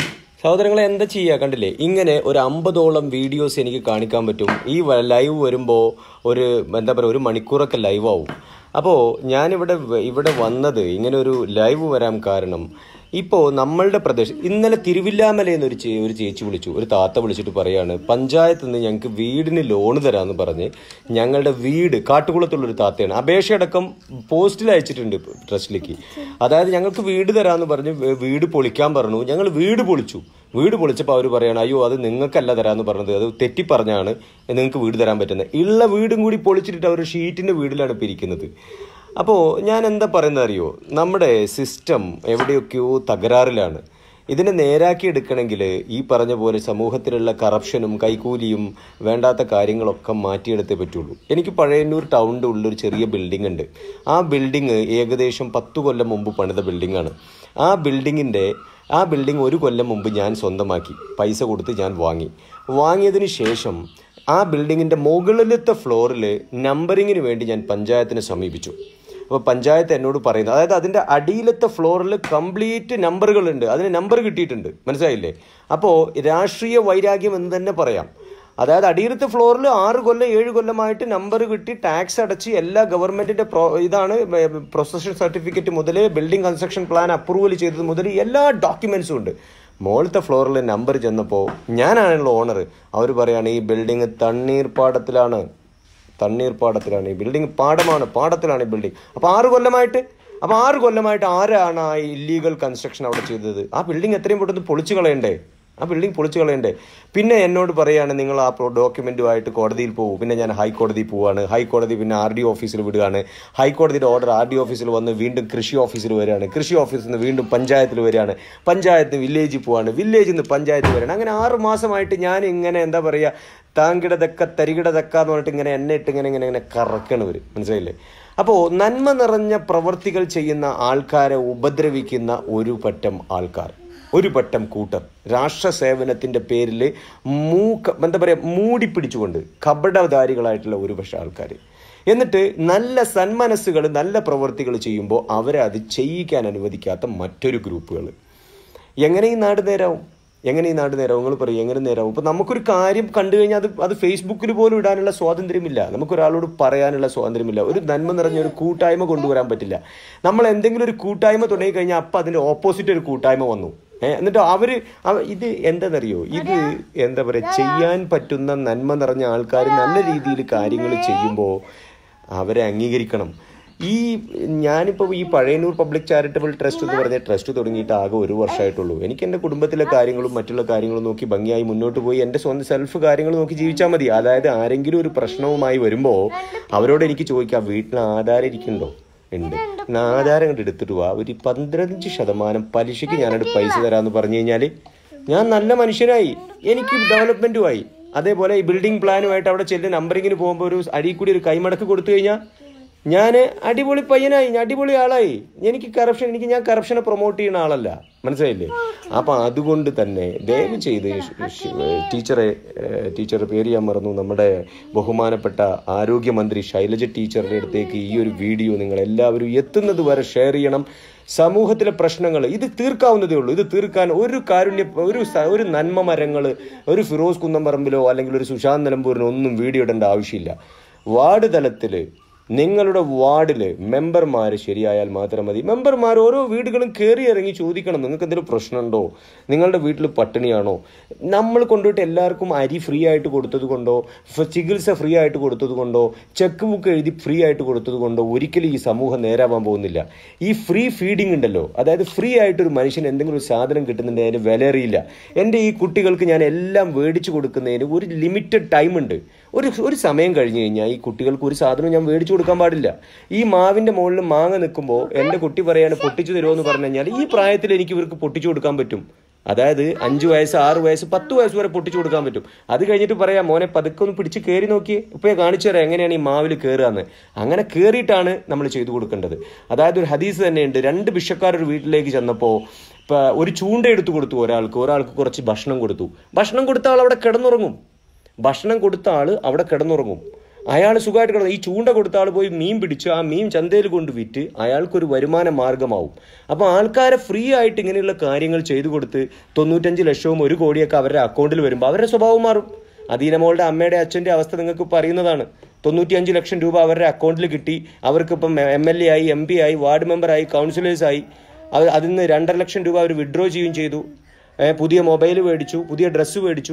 സഹോദരങ്ങളെ എന്താ ചെയ്യുക കണ്ടില്ലേ ഇങ്ങനെ ഒരു അമ്പതോളം വീഡിയോസ് എനിക്ക് കാണിക്കാൻ പറ്റും ഈ വ- ലൈവ് വരുമ്പോൾ ഒരു എന്താ പറയുക ഒരു മണിക്കൂറൊക്കെ ലൈവ് ആവും അപ്പോൾ ഞാനിവിടെ വ- ഇവിടെ വന്നത് ഇങ്ങനെ ഒരു ലൈവ് വരാൻ കാരണം ഇപ്പോൾ നമ്മളുടെ പ്രദേശം ഇന്നലെ തിരുവില്ലാമലയിൽ നിന്ന് ഒരു ചേ ഒരു ചേച്ചി വിളിച്ചു ഒരു താത്ത വിളിച്ചിട്ട് പറയാണ് പഞ്ചായത്ത് നിന്ന് ഞങ്ങൾക്ക് വീടിന് ലോൺ തരാമെന്ന് പറഞ്ഞ് ഞങ്ങളുടെ വീട് കാട്ടുകുളത്തുള്ള ഒരു താത്തയാണ് അപേക്ഷയടക്കം പോസ്റ്റിൽ അയച്ചിട്ടുണ്ട് ട്രസ്റ്റിലേക്ക് അതായത് ഞങ്ങൾക്ക് വീട് തരാമെന്ന് പറഞ്ഞ് വേ- വീട് പൊളിക്കാൻ പറഞ്ഞു ഞങ്ങൾ വീട് പൊളിച്ചു വീട് പൊളിച്ചപ്പോൾ അവർ പറയാണ് അയ്യോ അത് നിങ്ങൾക്കല്ല തരാമെന്ന് പറഞ്ഞത് അത് തെറ്റി പറഞ്ഞാണ് നിങ്ങൾക്ക് വീട് തരാൻ പറ്റുന്നത് ഉള്ള വീടും കൂടി പൊളിച്ചിട്ട് അവർ ഷീറ്റിൻ്റെ വീടിലാണ് ഇപ്പോൾ ഇരിക്കുന്നത് അപ്പോൾ ഞാൻ എന്താ പറയുന്നത് അറിയോ നമ്മുടെ സിസ്റ്റം എവിടെയൊക്കെയോ തകരാറിലാണ് ഇതിനെ നേരാക്കി എടുക്കണമെങ്കിൽ ഈ പറഞ്ഞ പോലെ സമൂഹത്തിലുള്ള കറപ്ഷനും കൈക്കൂലിയും വേണ്ടാത്ത കാര്യങ്ങളൊക്കെ മാറ്റിയെടുത്തേ പറ്റുള്ളൂ എനിക്ക് പഴയന്നൂർ ടൗണിൻ്റെ ഉള്ളൊരു ചെറിയ ബിൽഡിംഗ് ഉണ്ട് ആ ബിൽഡിംഗ് ഏകദേശം പത്ത് കൊല്ലം മുമ്പ് പണിത ബിൽഡിംഗാണ് ആ ബിൽഡിങ്ങിൻ്റെ ആ ബിൽഡിംഗ് ഒരു കൊല്ലം മുമ്പ് ഞാൻ സ്വന്തമാക്കി പൈസ കൊടുത്ത് ഞാൻ വാങ്ങി വാങ്ങിയതിന് ശേഷം ആ ബിൽഡിങ്ങിൻ്റെ മുകളിലത്തെ ഫ്ലോറിൽ നമ്പറിങ്ങിന് വേണ്ടി ഞാൻ പഞ്ചായത്തിനെ സമീപിച്ചു അപ്പോൾ പഞ്ചായത്ത് എന്നോട് പറയുന്നത് അതായത് അതിൻ്റെ അടിയിലത്തെ ഫ്ലോറിൽ കംപ്ലീറ്റ് നമ്പറുകളുണ്ട് അതിന് നമ്പർ കിട്ടിയിട്ടുണ്ട് മനസ്സിലായില്ലേ അപ്പോൾ രാഷ്ട്രീയ വൈരാഗ്യം എന്ന് തന്നെ പറയാം അതായത് അടിയിലത്തെ ഫ്ലോറിൽ ആറ് കൊല്ലം ഏഴ് കൊല്ലമായിട്ട് നമ്പർ കിട്ടി ടാക്സ് അടച്ച് എല്ലാ ഗവൺമെന്റിന്റെ പ്രോ ഇതാണ് പ്രൊസഷൻ സർട്ടിഫിക്കറ്റ് മുതൽ ബിൽഡിംഗ് കൺസ്ട്രക്ഷൻ പ്ലാൻ അപ്രൂവൽ ചെയ്തത് മുതൽ എല്ലാ ഡോക്യുമെന്റ്സും ഉണ്ട് മുകളിലത്തെ ഫ്ലോറിൽ നമ്പർ ചെന്നപ്പോൾ ഞാനാണല്ലോ ഓണർ അവർ പറയാണ് ഈ ബിൽഡിംഗ് തണ്ണീർപ്പാടത്തിലാണ് തണ്ണീർപ്പാടത്തിലാണ് ഈ ബിൽഡിംഗ് പാടമാണ് പാടത്തിലാണ് ഈ ബിൽഡിംഗ് അപ്പോൾ ആറ് കൊല്ലമായിട്ട് അപ്പോൾ ആറ് കൊല്ലമായിട്ട് ആരാണ് ആ ഇല്ലീഗൽ കൺസ്ട്രക്ഷൻ അവിടെ ചെയ്തത് ആ ബിൽഡിംഗ് എത്രയും പെട്ടെന്ന് പൊളിച്ചു കളയണ്ടേ ആ ബിൽഡിംഗ് പൊളിച്ചു കളയണ്ടേ പിന്നെ എന്നോട് പറയാണ് നിങ്ങൾ ആ ഡോക്യുമെന്റുമായിട്ട് കോടതിയിൽ പോകും പിന്നെ ഞാൻ ഹൈക്കോടതിയിൽ പോവാണ് ഹൈക്കോടതി പിന്നെ ആർ ഡി ഓഫീസിൽ വിടുകയാണ് ഹൈക്കോടതിയുടെ ഓർഡർ ആർ ഡി ഓഫീസിൽ വന്ന് വീണ്ടും കൃഷി ഓഫീസിൽ വരികയാണ് കൃഷി ഓഫീസിൽ നിന്ന് വീണ്ടും പഞ്ചായത്തിൽ വരികയാണ് പഞ്ചായത്ത് വില്ലേജിൽ പോവാണ് വില്ലേജിൽ നിന്ന് പഞ്ചായത്തിൽ വരികയാണ് അങ്ങനെ ആറ് മാസമായിട്ട് ഞാൻ ഇങ്ങനെ എന്താ പറയുക താങ്കിടതക്ക തരികിടതക്ക എന്ന് പറഞ്ഞിട്ട് ഇങ്ങനെ എന്നെ ഇട്ട് ഇങ്ങനെ ഇങ്ങനെ ഇങ്ങനെ കറക്കണവർ മനസ്സിലായില്ലേ അപ്പോൾ നന്മ നിറഞ്ഞ പ്രവർത്തികൾ ചെയ്യുന്ന ആൾക്കാരെ ഉപദ്രവിക്കുന്ന ഒരു പറ്റം ആൾക്കാർ ഒരു പറ്റം കൂട്ടർ രാഷ്ട്ര സേവനത്തിന്റെ പേരിൽ മൂക്ക എന്താ പറയുക മൂടി പിടിച്ചുകൊണ്ട് കപടധാരികളായിട്ടുള്ള ഒരു പക്ഷേ ആൾക്കാർ എന്നിട്ട് നല്ല സന്മനസ്സുകൾ നല്ല പ്രവർത്തികൾ ചെയ്യുമ്പോൾ അവരെ അത് ചെയ്യിക്കാൻ അനുവദിക്കാത്ത മറ്റൊരു ഗ്രൂപ്പുകൾ എങ്ങനെ ഈ നാട് നേരാവും എങ്ങനെ ഈ നാട് നേരാവും നിങ്ങൾ പറയും എങ്ങനെ നേരാവും ഇപ്പൊ നമുക്കൊരു കാര്യം കണ്ടു കഴിഞ്ഞാൽ അത് അത് ഫേസ്ബുക്കിൽ പോലും ഇടാനുള്ള സ്വാതന്ത്ര്യമില്ല നമുക്കൊരാളോട് പറയാനുള്ള സ്വാതന്ത്ര്യമില്ല ഒരു നന്മ നിറഞ്ഞ ഒരു കൂട്ടായ്മ കൊണ്ടുവരാൻ പറ്റില്ല നമ്മൾ എന്തെങ്കിലും ഒരു കൂട്ടായ്മ തുടങ്ങി കഴിഞ്ഞാൽ അപ്പം അതിന്റെ ഓപ്പോസിറ്റ് ഒരു കൂട്ടായ്മ വന്നു ഏ, എന്നിട്ട് അവര് അവ- ഇത് എന്താണെന്നറിയോ ഇത് എന്താ പറയുക ചെയ്യാൻ പറ്റുന്ന നന്മ നിറഞ്ഞ ആൾക്കാർ നല്ല രീതിയിൽ കാര്യങ്ങൾ ചെയ്യുമ്പോൾ അവരെ അംഗീകരിക്കണം ഈ ഞാനിപ്പോൾ ഈ പഴയന്നൂർ പബ്ലിക് ചാരിറ്റബിൾ ട്രസ്റ്റ് എന്ന് പറഞ്ഞ ട്രസ്റ്റ് തുടങ്ങിയിട്ട് ആകെ ഒരു വർഷമായിട്ടുള്ളൂ എനിക്ക് എൻ്റെ കുടുംബത്തിലെ കാര്യങ്ങളും മറ്റുള്ള കാര്യങ്ങളും നോക്കി ഭംഗിയായി മുന്നോട്ട് പോയി എൻ്റെ സ്വന്തം സെൽഫ് കാര്യങ്ങൾ നോക്കി ജീവിച്ചാൽ മതി അതായത് ആരെങ്കിലും ഒരു പ്രശ്നവുമായി വരുമ്പോൾ അവരോട് എനിക്ക് ചോദിക്കാം വീട്ടിൽ ആധാരം ഇരിക്കുന്നുണ്ടോ ഉണ്ട് എന്നാ ആധാരം കണ്ട് എടുത്തിട്ട് വാ ഒരു പന്ത്രണ്ട് ശതമാനം പലിശയ്ക്ക് ഞാനൊരു പൈസ തരാമെന്ന് പറഞ്ഞു കഴിഞ്ഞാൽ ഞാൻ നല്ല മനുഷ്യനായി എനിക്ക് ഡെവലപ്മെൻറ്റുമായി അതേപോലെ ഈ ബിൽഡിംഗ് പ്ലാനുമായിട്ട് അവിടെ ചെല്ല് നമ്പറിങ്ങിന് പോകുമ്പോൾ ഒരു അടിയിൽ കൂടി ഒരു കൈമടക്ക് കൊടുത്തു കഴിഞ്ഞാൽ ഞാൻ അടിപൊളി പയ്യനായി ഞാൻ അടിപൊളി ആളായി എനിക്ക് കറപ്ഷൻ എനിക്ക് ഞാൻ കറപ്ഷനെ പ്രൊമോട്ട് ചെയ്യുന്ന ആളല്ല മനസ്സിലായില്ലേ അപ്പൊ അതുകൊണ്ട് തന്നെ ദയവ് ചെയ്ത് ഷ്- ഷ്- ടീച്ചറെ ഏഹ്, ടീച്ചറുടെ പേര് ഞാൻ മറന്നു നമ്മുടെ ബഹുമാനപ്പെട്ട ആരോഗ്യമന്ത്രി ശൈലജ ടീച്ചറുടെ അടുത്തേക്ക് ഈ ഒരു വീഡിയോ നിങ്ങൾ എല്ലാവരും എത്തുന്നത് വരെ ഷെയർ ചെയ്യണം സമൂഹത്തിലെ പ്രശ്നങ്ങൾ ഇത് തീർക്കാവുന്നതേ ഉള്ളൂ ഇത് തീർക്കാൻ ഒരു കാരുണ്യ ഒരു സ- ഒരു നന്മ മരങ്ങൾ ഒരു ഫിറോസ് കുന്നംപറമ്പിലോ അല്ലെങ്കിൽ ഒരു സുശാന്ത് നിലമ്പൂരിനോ ഒന്നും വീഡിയോ ഇടേണ്ട ആവശ്യമില്ല വാർഡ് തലത്തിൽ നിങ്ങളുടെ വാർഡിൽ മെമ്പർമാർ ശരിയായാൽ മാത്രം മതി മെമ്പർമാർ ഓരോ വീടുകളും കയറി ഇറങ്ങി ചോദിക്കണം നിങ്ങൾക്ക് എന്തെങ്കിലും പ്രശ്നമുണ്ടോ നിങ്ങളുടെ വീട്ടിൽ പട്ടിണിയാണോ നമ്മൾ കൊണ്ടുപോയിട്ട് എല്ലാവർക്കും അരി ഫ്രീ ആയിട്ട് കൊടുത്തത് കൊണ്ടോ ഫ- ചികിത്സ ഫ്രീ ആയിട്ട് കൊടുത്തത് കൊണ്ടോ ചെക്ക് ബുക്ക് എഴുതി ഫ്രീ ആയിട്ട് കൊടുത്തത് കൊണ്ടോ ഒരിക്കലും ഈ സമൂഹം നേരാവാൻ പോകുന്നില്ല ഈ ഫ്രീ ഫീഡിംഗ് ഉണ്ടല്ലോ അതായത് ഫ്രീ ആയിട്ട് ഒരു മനുഷ്യന് എന്തെങ്കിലും ഒരു സാധനം കിട്ടുന്നുണ്ടെങ്കിൽ അതിന് വില അറിയില്ല എൻ്റെ ഈ കുട്ടികൾക്ക് ഞാൻ എല്ലാം മേടിച്ചു കൊടുക്കുന്നതിന് ഒരു ലിമിറ്റഡ് ടൈം ഉണ്ട് ഒരു ഒരു സമയം കഴിഞ്ഞു കഴിഞ്ഞാൽ ഈ കുട്ടികൾക്ക് ഒരു സാധനം ഞാൻ മേടിച്ചു കൊടുക്കാൻ പാടില്ല ഈ മാവിന്റെ മുകളിൽ മാങ്ങ നിൽക്കുമ്പോൾ എൻ്റെ കുട്ടി പറയാണ് പൊട്ടിച്ചു തരുമോ എന്ന് പറഞ്ഞു കഴിഞ്ഞാൽ ഈ പ്രായത്തിൽ എനിക്ക് ഇവർക്ക് പൊട്ടിച്ചു കൊടുക്കാൻ പറ്റും അതായത് അഞ്ച് വയസ്സ് ആറ് വയസ്സ് പത്ത് വയസ്സ് വരെ പൊട്ടിച്ചു കൊടുക്കാൻ പറ്റും അത് കഴിഞ്ഞിട്ട് പറയാം മോനെ പതുക്കെ ഒന്ന് പിടിച്ച് കയറി നോക്കിയേ ഇപ്പൊ കാണിച്ചു തരാം എങ്ങനെയാണ് ഈ മാവിൽ കയറുകയെന്ന് അങ്ങനെ കയറിയിട്ടാണ് നമ്മൾ ചെയ്തു കൊടുക്കേണ്ടത് അതായത് ഒരു ഹദീസ് തന്നെയുണ്ട് രണ്ട് ബിഷക്കാർ ഒരു വീട്ടിലേക്ക് ചെന്നപ്പോൾ ഇപ്പൊ ഒരു ചൂണ്ട എടുത്തു കൊടുത്തു ഒരാൾക്ക് ഒരാൾക്ക് കുറച്ച് ഭക്ഷണം കൊടുത്തു ഭക്ഷണം കൊടുത്ത ആൾ അവിടെ കിടന്നുറങ്ങും ഭക്ഷണം കൊടുത്ത ആള് അവിടെ കിടന്നുറങ്ങും അയാൾ സുഖമായിട്ട് കിടന്നു ഈ ചൂണ്ട കൊടുത്ത ആൾ പോയി മീൻ പിടിച്ചു ആ മീൻ ചന്തയിൽ കൊണ്ട് വിറ്റ് അയാൾക്കൊരു വരുമാന മാർഗമാവും അപ്പോൾ ആൾക്കാരെ ഫ്രീ ആയിട്ട് ഇങ്ങനെയുള്ള കാര്യങ്ങൾ ചെയ്തു കൊടുത്ത് തൊണ്ണൂറ്റഞ്ച് ലക്ഷവും ഒരു കോടിയൊക്കെ അവരുടെ അക്കൗണ്ടിൽ വരുമ്പോൾ അവരുടെ സ്വഭാവം മാറും അദീനമോളുടെ അമ്മയുടെ അച്ഛൻ്റെ അവസ്ഥ നിങ്ങൾക്ക് ഇപ്പോൾ അറിയുന്നതാണ് തൊണ്ണൂറ്റിയഞ്ച് ലക്ഷം രൂപ അവരുടെ അക്കൗണ്ടിൽ കിട്ടി അവർക്കിപ്പം എം എൽ എ ആയി എം പി ആയി വാർഡ് മെമ്പറായി കൗൺസിലേഴ്സായി അത് അതിൽ നിന്ന് രണ്ടര ലക്ഷം രൂപ അവർ വിഡ്രോ ചെയ്യുകയും ചെയ്തു ഏ, പുതിയ മൊബൈൽ മേടിച്ചു പുതിയ ഡ്രസ്സ് മേടിച്ചു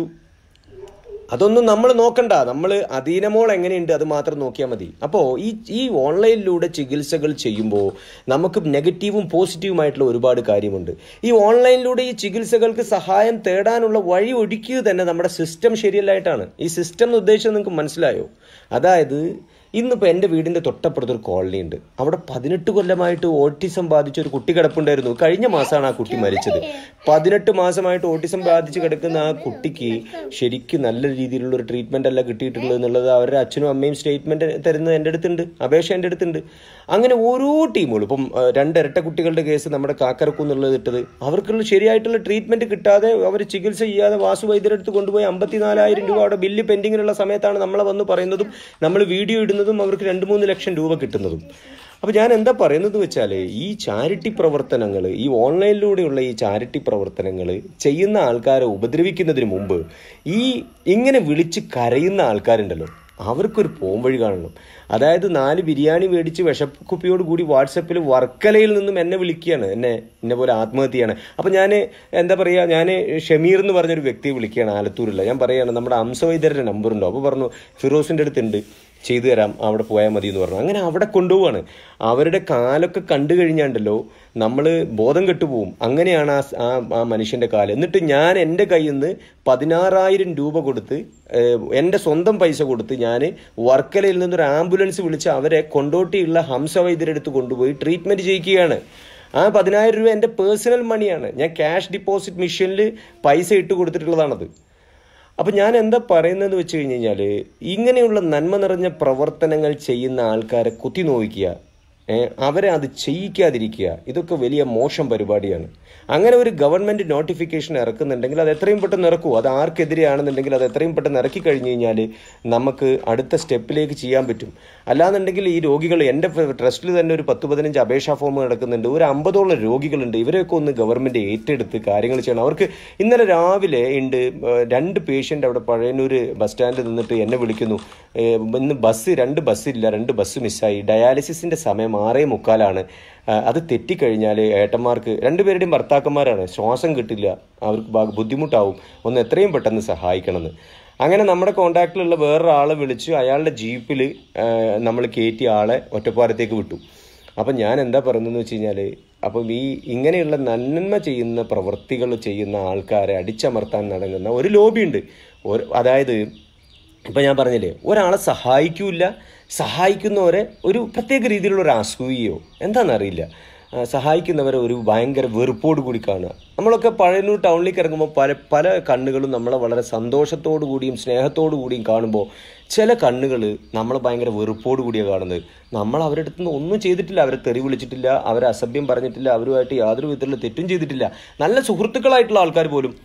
അതൊന്നും നമ്മൾ നോക്കണ്ട നമ്മൾ അധീനമോൾ എങ്ങനെയുണ്ട് അത് മാത്രം നോക്കിയാൽ മതി അപ്പോൾ ഈ ഈ ഓൺലൈനിലൂടെ ചികിത്സകൾ ചെയ്യുമ്പോൾ നമുക്ക് നെഗറ്റീവും പോസിറ്റീവുമായിട്ടുള്ള ഒരുപാട് കാര്യമുണ്ട് ഈ ഓൺലൈനിലൂടെ ഈ ചികിത്സകൾക്ക് സഹായം തേടാനുള്ള വഴി ഒരുക്കിയത് തന്നെ നമ്മുടെ സിസ്റ്റം ശരിയല്ലായിട്ടാണ് ഈ സിസ്റ്റം എന്ന് ഉദ്ദേശിച്ചത് നിങ്ങൾക്ക് മനസ്സിലായോ അതായത് ഇന്നിപ്പോൾ എൻ്റെ വീടിൻ്റെ തൊട്ടപ്പുറത്തൊരു കോളനി ഉണ്ട് അവിടെ പതിനെട്ട് കൊല്ലമായിട്ട് ഓട്ടിസം ബാധിച്ച ഒരു കുട്ടി കിടപ്പുണ്ടായിരുന്നു കഴിഞ്ഞ മാസമാണ് ആ കുട്ടി മരിച്ചത് പതിനെട്ട് മാസമായിട്ട് ഓട്ടിസം ബാധിച്ച് കിടക്കുന്ന ആ കുട്ടിക്ക് ശരിക്കും നല്ല രീതിയിലുള്ള ഒരു ട്രീറ്റ്മെൻ്റ് അല്ല കിട്ടിയിട്ടുള്ളത് എന്നുള്ളത് അവരുടെ അച്ഛനും അമ്മയും സ്റ്റേറ്റ്മെൻറ്റ് തരുന്നത് എൻ്റെ അടുത്തുണ്ട് അപേക്ഷ എൻ്റെ അടുത്തുണ്ട് അങ്ങനെ ഓരോ ടീമുകളും ഇപ്പം ആ, രണ്ട് ഇരട്ട കുട്ടികളുടെ കേസ് നമ്മുടെ കാക്കരക്കുന്നുള്ളത് ഇട്ടത് അവർക്കുള്ള ശരിയായിട്ടുള്ള ട്രീറ്റ്മെൻറ്റ് കിട്ടാതെ അവർ ചികിത്സ ചെയ്യാതെ വാസു വൈദ്യരുടെ അടുത്ത് കൊണ്ടുപോയി അമ്പത്തിനാലായിരം രൂപ അവിടെ ബില്ല് പെൻഡിങ്ങിലുള്ള സമയത്താണ് നമ്മളെ വന്ന് പറയുന്നതും നമ്മൾ വീഡിയോ ഇടുന്നതും അവർക്ക് രണ്ട് മൂന്ന് ലക്ഷം രൂപ കിട്ടുന്നതും അപ്പോൾ ഞാൻ എന്താ പറയുന്നത് വെച്ചാൽ ഈ ചാരിറ്റി പ്രവർത്തനങ്ങൾ ഈ ഓൺലൈനിലൂടെയുള്ള ഈ ചാരിറ്റി പ്രവർത്തനങ്ങൾ ചെയ്യുന്ന ആൾക്കാരെ ഉപദ്രവിക്കുന്നതിന് മുമ്പ് ഈ ഇങ്ങനെ വിളിച്ച് കരയുന്ന ആൾക്കാരുണ്ടല്ലോ അവർക്കൊരു പോംവഴി കാണണം അതായത് നാല് ബിരിയാണി മേടിച്ച് വിഷക്കുപ്പിയോട് കൂടി വാട്സപ്പിൽ വർക്കലയിൽ നിന്നും എന്നെ വിളിക്കുകയാണ് എന്നെ എന്നെ പോലെ ആത്മഹത്യയാണ് അപ്പം ഞാൻ എന്താ പറയുക ഞാൻ ഷമീർ എന്ന് പറഞ്ഞൊരു വ്യക്തിയെ വിളിക്കുകയാണ് ആലത്തൂരില്ല ഞാൻ പറയുകയാണ് നമ്മുടെ അംശവൈദ്യരുടെ നമ്പർ ഉണ്ടോ അപ്പോൾ പറഞ്ഞു ഫിറോസിൻ്റെ അടുത്തുണ്ട് ചെയ്തു തരാം അവിടെ പോയാൽ മതി എന്ന് പറഞ്ഞു അങ്ങനെ അവിടെ കൊണ്ടുപോവാണ് അവരുടെ കാലൊക്കെ കണ്ടു കഴിഞ്ഞാണ്ടല്ലോ നമ്മൾ ബോധം കെട്ടുപോകും അങ്ങനെയാണ് ആ സ്- ആ ആ മനുഷ്യൻ്റെ കാല് എന്നിട്ട് ഞാൻ എൻ്റെ കയ്യിൽ നിന്ന് പതിനാറായിരം രൂപ കൊടുത്ത് ഏഹ്, എൻ്റെ സ്വന്തം പൈസ കൊടുത്ത് ഞാൻ വർക്കലയിൽ നിന്നൊരു ആംബുലൻസ് വിളിച്ച് അവരെ കൊണ്ടോട്ടിയുള്ള ഹംസവൈദ്യരുടെ അടുത്ത് കൊണ്ടുപോയി ട്രീറ്റ്മെൻറ്റ് ചെയ്യിക്കുകയാണ് ആ പതിനായിരം രൂപ എൻ്റെ പേഴ്സണൽ മണിയാണ് ഞാൻ ക്യാഷ് ഡിപ്പോസിറ്റ് മെഷീനിൽ പൈസ ഇട്ട് കൊടുത്തിട്ടുള്ളതാണത് അപ്പം ഞാൻ എന്താ പറയുന്നത് വെച്ച് കഴിഞ്ഞ് കഴിഞ്ഞാൽ ഇങ്ങനെയുള്ള നന്മ നിറഞ്ഞ പ്രവർത്തനങ്ങൾ ചെയ്യുന്ന ആൾക്കാരെ കുത്തി നോവിക്കുക ഏ, അവരെ അത് ചെയ്യിക്കാതിരിക്കുക ഇതൊക്കെ വലിയ മോശം പരിപാടിയാണ് അങ്ങനെ ഒരു ഗവൺമെൻറ് നോട്ടിഫിക്കേഷൻ ഇറക്കുന്നുണ്ടെങ്കിൽ അത് എത്രയും പെട്ടെന്ന് ഇറക്കൂ അത് ആർക്കെതിരെയാണെന്നുണ്ടെങ്കിൽ അത് എത്രയും പെട്ടെന്ന് ഇറക്കി കഴിഞ്ഞ് കഴിഞ്ഞാൽ നമുക്ക് അടുത്ത സ്റ്റെപ്പിലേക്ക് ചെയ്യാൻ പറ്റും അല്ലാന്നുണ്ടെങ്കിൽ ഈ രോഗികൾ എൻ്റെ ട്രസ്റ്റിൽ തന്നെ ഒരു പത്ത് പതിനഞ്ച് അപേക്ഷാ ഫോം കിടക്കുന്നുണ്ട് ഒരു അമ്പതോളം രോഗികളുണ്ട് ഇവരെയൊക്കെ ഒന്ന് ഗവൺമെൻറ് ഏറ്റെടുത്ത് കാര്യങ്ങൾ ചെയ്യണം അവർക്ക് ഇന്നലെ രാവിലെ ഉണ്ട് ഏഹ്, രണ്ട് പേഷ്യൻ്റ് അവിടെ പഴയന്നൂർ ബസ് സ്റ്റാൻഡിൽ നിന്നിട്ട് എന്നെ വിളിക്കുന്നു ഏഹ്, ഇന്ന് ബസ് രണ്ട് ബസ്സില്ല രണ്ട് ബസ് മിസ്സായി ഡയാലിസിസിൻ്റെ സമയം ആറേ മുക്കാലാണ് ആ, അത് തെറ്റിക്കഴിഞ്ഞാൽ ഏട്ടന്മാർക്ക് രണ്ടുപേരുടെയും ഭർത്താക്കന്മാരാണ് ശ്വാസം കിട്ടില്ല അവർക്ക് ബാ- ബുദ്ധിമുട്ടാവും ഒന്ന് എത്രയും പെട്ടെന്ന് സഹായിക്കണമെന്ന് അങ്ങനെ നമ്മുടെ കോണ്ടാക്റ്റിലുള്ള വേറൊരാളെ വിളിച്ച് അയാളുടെ ജീപ്പിൽ നമ്മൾ കയറ്റിയ ആളെ ഒറ്റപ്പാലത്തേക്ക് വിട്ടു അപ്പം ഞാൻ എന്താ പറയുന്നതെന്ന് വെച്ച് കഴിഞ്ഞാൽ അപ്പം ഈ ഇങ്ങനെയുള്ള നന്മ ചെയ്യുന്ന പ്രവൃത്തികൾ ചെയ്യുന്ന ആൾക്കാരെ അടിച്ചമർത്താൻ നടങ്ങുന്ന ഒരു ലോബിയുണ്ട് ഒരു അതായത് ഇപ്പം ഞാൻ പറഞ്ഞില്ലേ ഒരാളെ സഹായിക്കൂല സഹായിക്കുന്നവരെ ഒരു പ്രത്യേക രീതിയിലുള്ള ഒരു അസൂയയോ എന്താണെന്നറിയില്ല ആ, സഹായിക്കുന്നവരെ ഒരു ഭയങ്കര വെറുപ്പോട് കൂടി കാണുക നമ്മളൊക്കെ പഴയന്നൂർ ടൗണിലേക്ക് ഇറങ്ങുമ്പോൾ പല പല കണ്ണുകളും നമ്മളെ വളരെ സന്തോഷത്തോടു കൂടിയും സ്നേഹത്തോടു കൂടിയും കാണുമ്പോൾ ചില കണ്ണുകൾ നമ്മളെ ഭയങ്കര വെറുപ്പോട് കൂടിയാണ് കാണുന്നത് നമ്മൾ അവരുടെ അടുത്ത് നിന്ന് ഒന്നും ചെയ്തിട്ടില്ല അവരെ തെറി വിളിച്ചിട്ടില്ല അവരെ അസഭ്യം പറഞ്ഞിട്ടില്ല അവരുമായിട്ട് യാതൊരു വിധത്തിലുള്ള തെറ്റും ചെയ്തിട്ടില്ല നല്ല സുഹൃത്തുക്കളായിട്ടുള്ള ആൾക്കാർ പോലും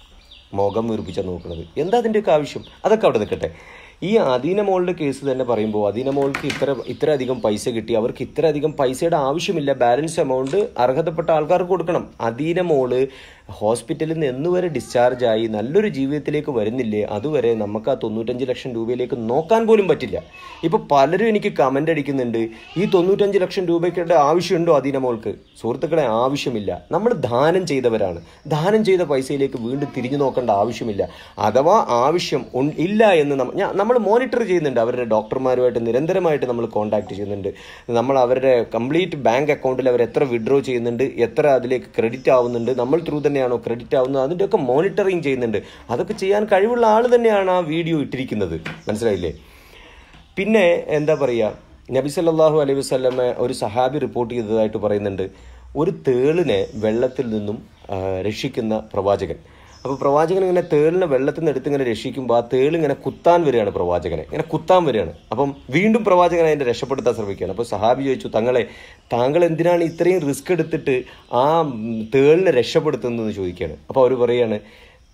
മുഖം വീർപ്പിച്ചാണ് നോക്കുന്നത് എന്താ അതിൻ്റെയൊക്കെ ആവശ്യം അതൊക്കെ അവിടെ നിൽക്കട്ടെ ഈ അധീനമോളുടെ കേസ് തന്നെ പറയുമ്പോൾ അധീനമോൾക്ക് ഇത്ര ഇത്ര അധികം പൈസ കിട്ടി അവർക്ക് ഇത്ര അധികം പൈസയുടെ ആവശ്യമില്ല ബാലൻസ് എമൗണ്ട് അർഹതപ്പെട്ട ആൾക്കാർക്ക് കൊടുക്കണം അധീനമോള് ഹോസ്പിറ്റലിൽ നിന്ന് എന്നുവരെ ഡിസ്ചാർജ് ആയി നല്ലൊരു ജീവിതത്തിലേക്ക് വരുന്നില്ലേ അതുവരെ നമുക്ക് ആ തൊണ്ണൂറ്റഞ്ച് ലക്ഷം രൂപയിലേക്ക് നോക്കാൻ പോലും പറ്റില്ല ഇപ്പോൾ പലരും എനിക്ക് കമൻ്റ് അടിക്കുന്നുണ്ട് ഈ തൊണ്ണൂറ്റഞ്ച് ലക്ഷം രൂപയ്ക്കുടെ ആവശ്യമുണ്ടോ അധീനമോൾക്ക് സുഹൃത്തുക്കളെ ആവശ്യമില്ല നമ്മൾ ദാനം ചെയ്തവരാണ് ദാനം ചെയ്ത പൈസയിലേക്ക് വീണ്ടും തിരിഞ്ഞു നോക്കേണ്ട ആവശ്യമില്ല അഥവാ ആവശ്യം ഉൺ- ഇല്ല എന്ന് നമ്മ- ഞാൻ- നമ്മൾ മോണിറ്റർ ചെയ്യുന്നുണ്ട് അവരുടെ ഡോക്ടർമാരുമായിട്ട് നിരന്തരമായിട്ട് നമ്മൾ കോൺടാക്ട് ചെയ്യുന്നുണ്ട് നമ്മൾ അവരുടെ കംപ്ലീറ്റ് ബാങ്ക് അക്കൗണ്ടിൽ അവർ എത്ര വിഡ്രോ ചെയ്യുന്നുണ്ട് എത്ര അതിലേക്ക് ക്രെഡിറ്റ് ആവുന്നുണ്ട് നമ്മൾ ത്രൂ തന്നെയാണോ ക്രെഡിറ്റ് ആവുന്നത് അതിൻ്റെയൊക്കെ മോണിറ്ററിങ് ചെയ്യുന്നുണ്ട് അതൊക്കെ ചെയ്യാൻ കഴിവുള്ള ആൾ തന്നെയാണ് ആ വീഡിയോ ഇട്ടിരിക്കുന്നത് മനസ്സിലായില്ലേ പിന്നെ എന്താ പറയുക നബി സല്ലല്ലാഹു അലൈഹി വസല്ലമ ഒരു സഹാബി റിപ്പോർട്ട് ചെയ്തതായിട്ട് പറയുന്നുണ്ട് ഒരു തേളിനെ വെള്ളത്തിൽ നിന്നും ആ, രക്ഷിക്കുന്ന പ്രവാചകൻ അപ്പോൾ പ്രവാചകൻ ഇങ്ങനെ തേളിനെ വെള്ളത്തിൽ നിന്ന് എടുത്ത് ഇങ്ങനെ രക്ഷിക്കുമ്പോൾ ആ തേൾ ഇങ്ങനെ കുത്താൻ വരികയാണ് പ്രവാചകനെ ഇങ്ങനെ കുത്താൻ വരികയാണ് അപ്പം വീണ്ടും പ്രവാചകൻ അതിനെ രക്ഷപ്പെടുത്താൻ ശ്രമിക്കുകയാണ് അപ്പോൾ സഹാബി ചോദിച്ചു തങ്ങളെ താങ്കൾ എന്തിനാണ് ഇത്രയും റിസ്ക് എടുത്തിട്ട് ആ ഉം, തേളിനെ രക്ഷപ്പെടുത്തുന്നതെന്ന് ചോദിക്കുകയാണ് അപ്പോൾ അവർ പറയുകയാണ്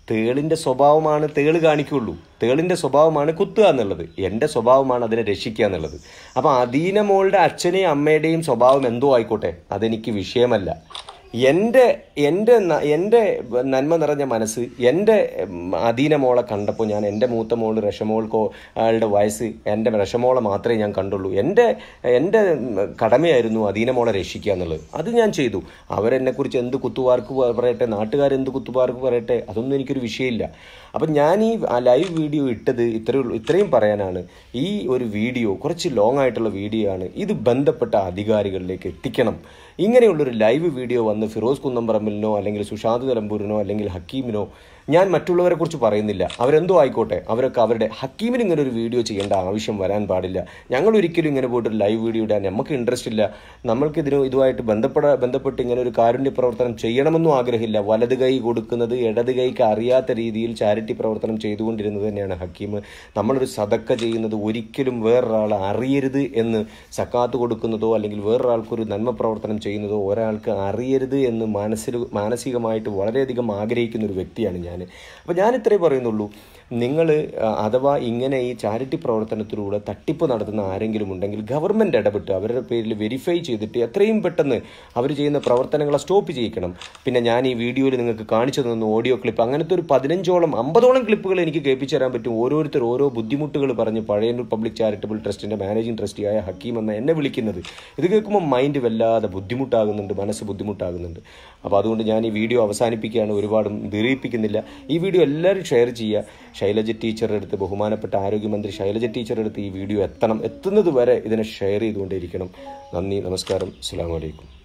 തേളിൻ്റെ സ്വഭാവമാണ് തേള് കാണിക്കുള്ളൂ തേളിൻ്റെ സ്വഭാവമാണ് കുത്തുക എന്നുള്ളത് എൻ്റെ സ്വഭാവമാണ് അതിനെ രക്ഷിക്കുക എന്നുള്ളത് അപ്പോൾ അദീന മോളുടെ അച്ഛനെയും അമ്മയുടെയും സ്വഭാവം എന്തോ ആയിക്കോട്ടെ അതെനിക്ക് വിഷയമല്ല എൻ്റെ എൻ്റെ ന- എൻ്റെ നന്മ നിറഞ്ഞ മനസ്സ് എൻ്റെ ഉം, അധീന മോളെ കണ്ടപ്പോൾ ഞാൻ എൻ്റെ മൂത്ത മോള് രഷമോൾക്കോ അയാളുടെ വയസ്സ് എൻ്റെ രഷമോളെ മാത്രമേ ഞാൻ കണ്ടുള്ളൂ എൻ്റെ എൻ്റെ ഉം, കടമയായിരുന്നു അധീന മോളെ രക്ഷിക്കുക എന്നുള്ളത് അത് ഞാൻ ചെയ്തു അവരെന്നെക്കുറിച്ച് എന്ത് കുത്തുവാർക്ക് പറയട്ടെ നാട്ടുകാരെന്ത് കുത്തുവാർക്ക് പറയട്ടെ അതൊന്നും എനിക്കൊരു വിഷയമില്ല അപ്പം ഞാൻ ഈ ആ ലൈവ് വീഡിയോ ഇട്ടത് ഇത്രയേ ഉള്ളൂ ഇത്രയും പറയാനാണ് ഈ ഒരു വീഡിയോ കുറച്ച് ലോങ് ആയിട്ടുള്ള വീഡിയോ ആണ് ഇത് ബന്ധപ്പെട്ട അധികാരികളിലേക്ക് എത്തിക്കണം ഇങ്ങനെയുള്ളൊരു ലൈവ് വീഡിയോ വന്ന് ഫിറോസ് കുന്നംപറമ്പിലിനോ അല്ലെങ്കിൽ സുഷാന്ത് നിലമ്പൂരിനോ അല്ലെങ്കിൽ ഹക്കീമിനോ ഞാൻ മറ്റുള്ളവരെ കുറിച്ച് പറയുന്നില്ല അവരെന്തോ ആയിക്കോട്ടെ അവരൊക്കെ അവരുടെ ഹക്കീമിന് ഇങ്ങനെ ഒരു വീഡിയോ ചെയ്യേണ്ട ആവശ്യം വരാൻ പാടില്ല ഞങ്ങൾ ഒരിക്കലും ഇങ്ങനെ പോയിട്ട് ലൈവ് വീഡിയോ ഇടാൻ നമുക്ക് ഇൻട്രസ്റ്റ് ഇല്ല നമ്മൾക്ക് ഇതിന് ഇതുമായിട്ട് ബന്ധപ്പെട ബന്ധപ്പെട്ട് ഇങ്ങനെ ഒരു കാരുണ്യ പ്രവർത്തനം ചെയ്യണമെന്നും ആഗ്രഹമില്ല വലത് കൈ കൊടുക്കുന്നത് ഇടത് കൈക്ക് അറിയാത്ത രീതിയിൽ ചാരിറ്റി പ്രവർത്തനം ചെയ്തുകൊണ്ടിരുന്നത് തന്നെയാണ് ഹക്കീം നമ്മളൊരു സതക്ക ചെയ്യുന്നത് ഒരിക്കലും വേറൊരാൾ അറിയരുത് എന്ന് സക്കാത്ത് കൊടുക്കുന്നതോ അല്ലെങ്കിൽ വേറൊരാൾക്കൊരു നന്മ പ്രവർത്തനം ചെയ്യുന്നതോ ഒരാൾക്ക് അറിയരുത് എന്ന് മനസ്സിൽ മാനസികമായിട്ട് വളരെയധികം ആഗ്രഹിക്കുന്ന ഒരു വ്യക്തിയാണ് ഞാൻ അപ്പോൾ ഞാൻ ഇത്രേ പറയുന്നുള്ളൂ നിങ്ങൾ അഥവാ ഇങ്ങനെ ഈ ചാരിറ്റി പ്രവർത്തനത്തിലൂടെ തട്ടിപ്പ് നടത്തുന്ന ആരെങ്കിലും ഉണ്ടെങ്കിൽ ഗവൺമെൻറ് ഇടപെട്ട് അവരുടെ പേരിൽ വെരിഫൈ ചെയ്തിട്ട് എത്രയും പെട്ടെന്ന് അവർ ചെയ്യുന്ന പ്രവർത്തനങ്ങളെ സ്റ്റോപ്പ് ചെയ്യിക്കണം പിന്നെ ഞാൻ ഈ വീഡിയോയിൽ നിങ്ങൾക്ക് കാണിച്ചു തന്ന ഓഡിയോ ക്ലിപ്പ് അങ്ങനത്തെ ഒരു പതിനഞ്ചോളം അമ്പതോളം ക്ലിപ്പുകൾ എനിക്ക് കേൾപ്പിച്ചു തരാൻ പറ്റും ഓരോരുത്തർ ഓരോ ബുദ്ധിമുട്ടുകൾ പറഞ്ഞ് പഴയന്നൂർ പബ്ലിക് ചാരിറ്റബിൾ ട്രസ്റ്റിൻ്റെ മാനേജിംഗ് ട്രസ്റ്റിയായ ഹക്കീം എന്ന എന്നെ വിളിക്കുന്നത് ഇത് കേൾക്കുമ്പോൾ മൈൻഡ് വല്ലാതെ ബുദ്ധിമുട്ടാകുന്നുണ്ട് മനസ്സ് ബുദ്ധിമുട്ടാകുന്നുണ്ട് അപ്പോൾ അതുകൊണ്ട് ഞാൻ ഈ വീഡിയോ അവസാനിപ്പിക്കുകയാണ് ഒരുപാട് ദീർഘിപ്പിക്കുന്നില്ല ഈ വീഡിയോ എല്ലാവരും ഷെയർ ചെയ്യുക ശൈലജ ടീച്ചറുടെ അടുത്ത് ബഹുമാനപ്പെട്ട ആരോഗ്യമന്ത്രി ശൈലജ ടീച്ചറുടെ അടുത്ത് ഈ വീഡിയോ എത്തണം എത്തുന്നത് വരെ ഇതിനെ ഷെയർ ചെയ്തുകൊണ്ടേയിരിക്കണം നന്ദി നമസ്കാരം അസ്സാം വലൈക്കും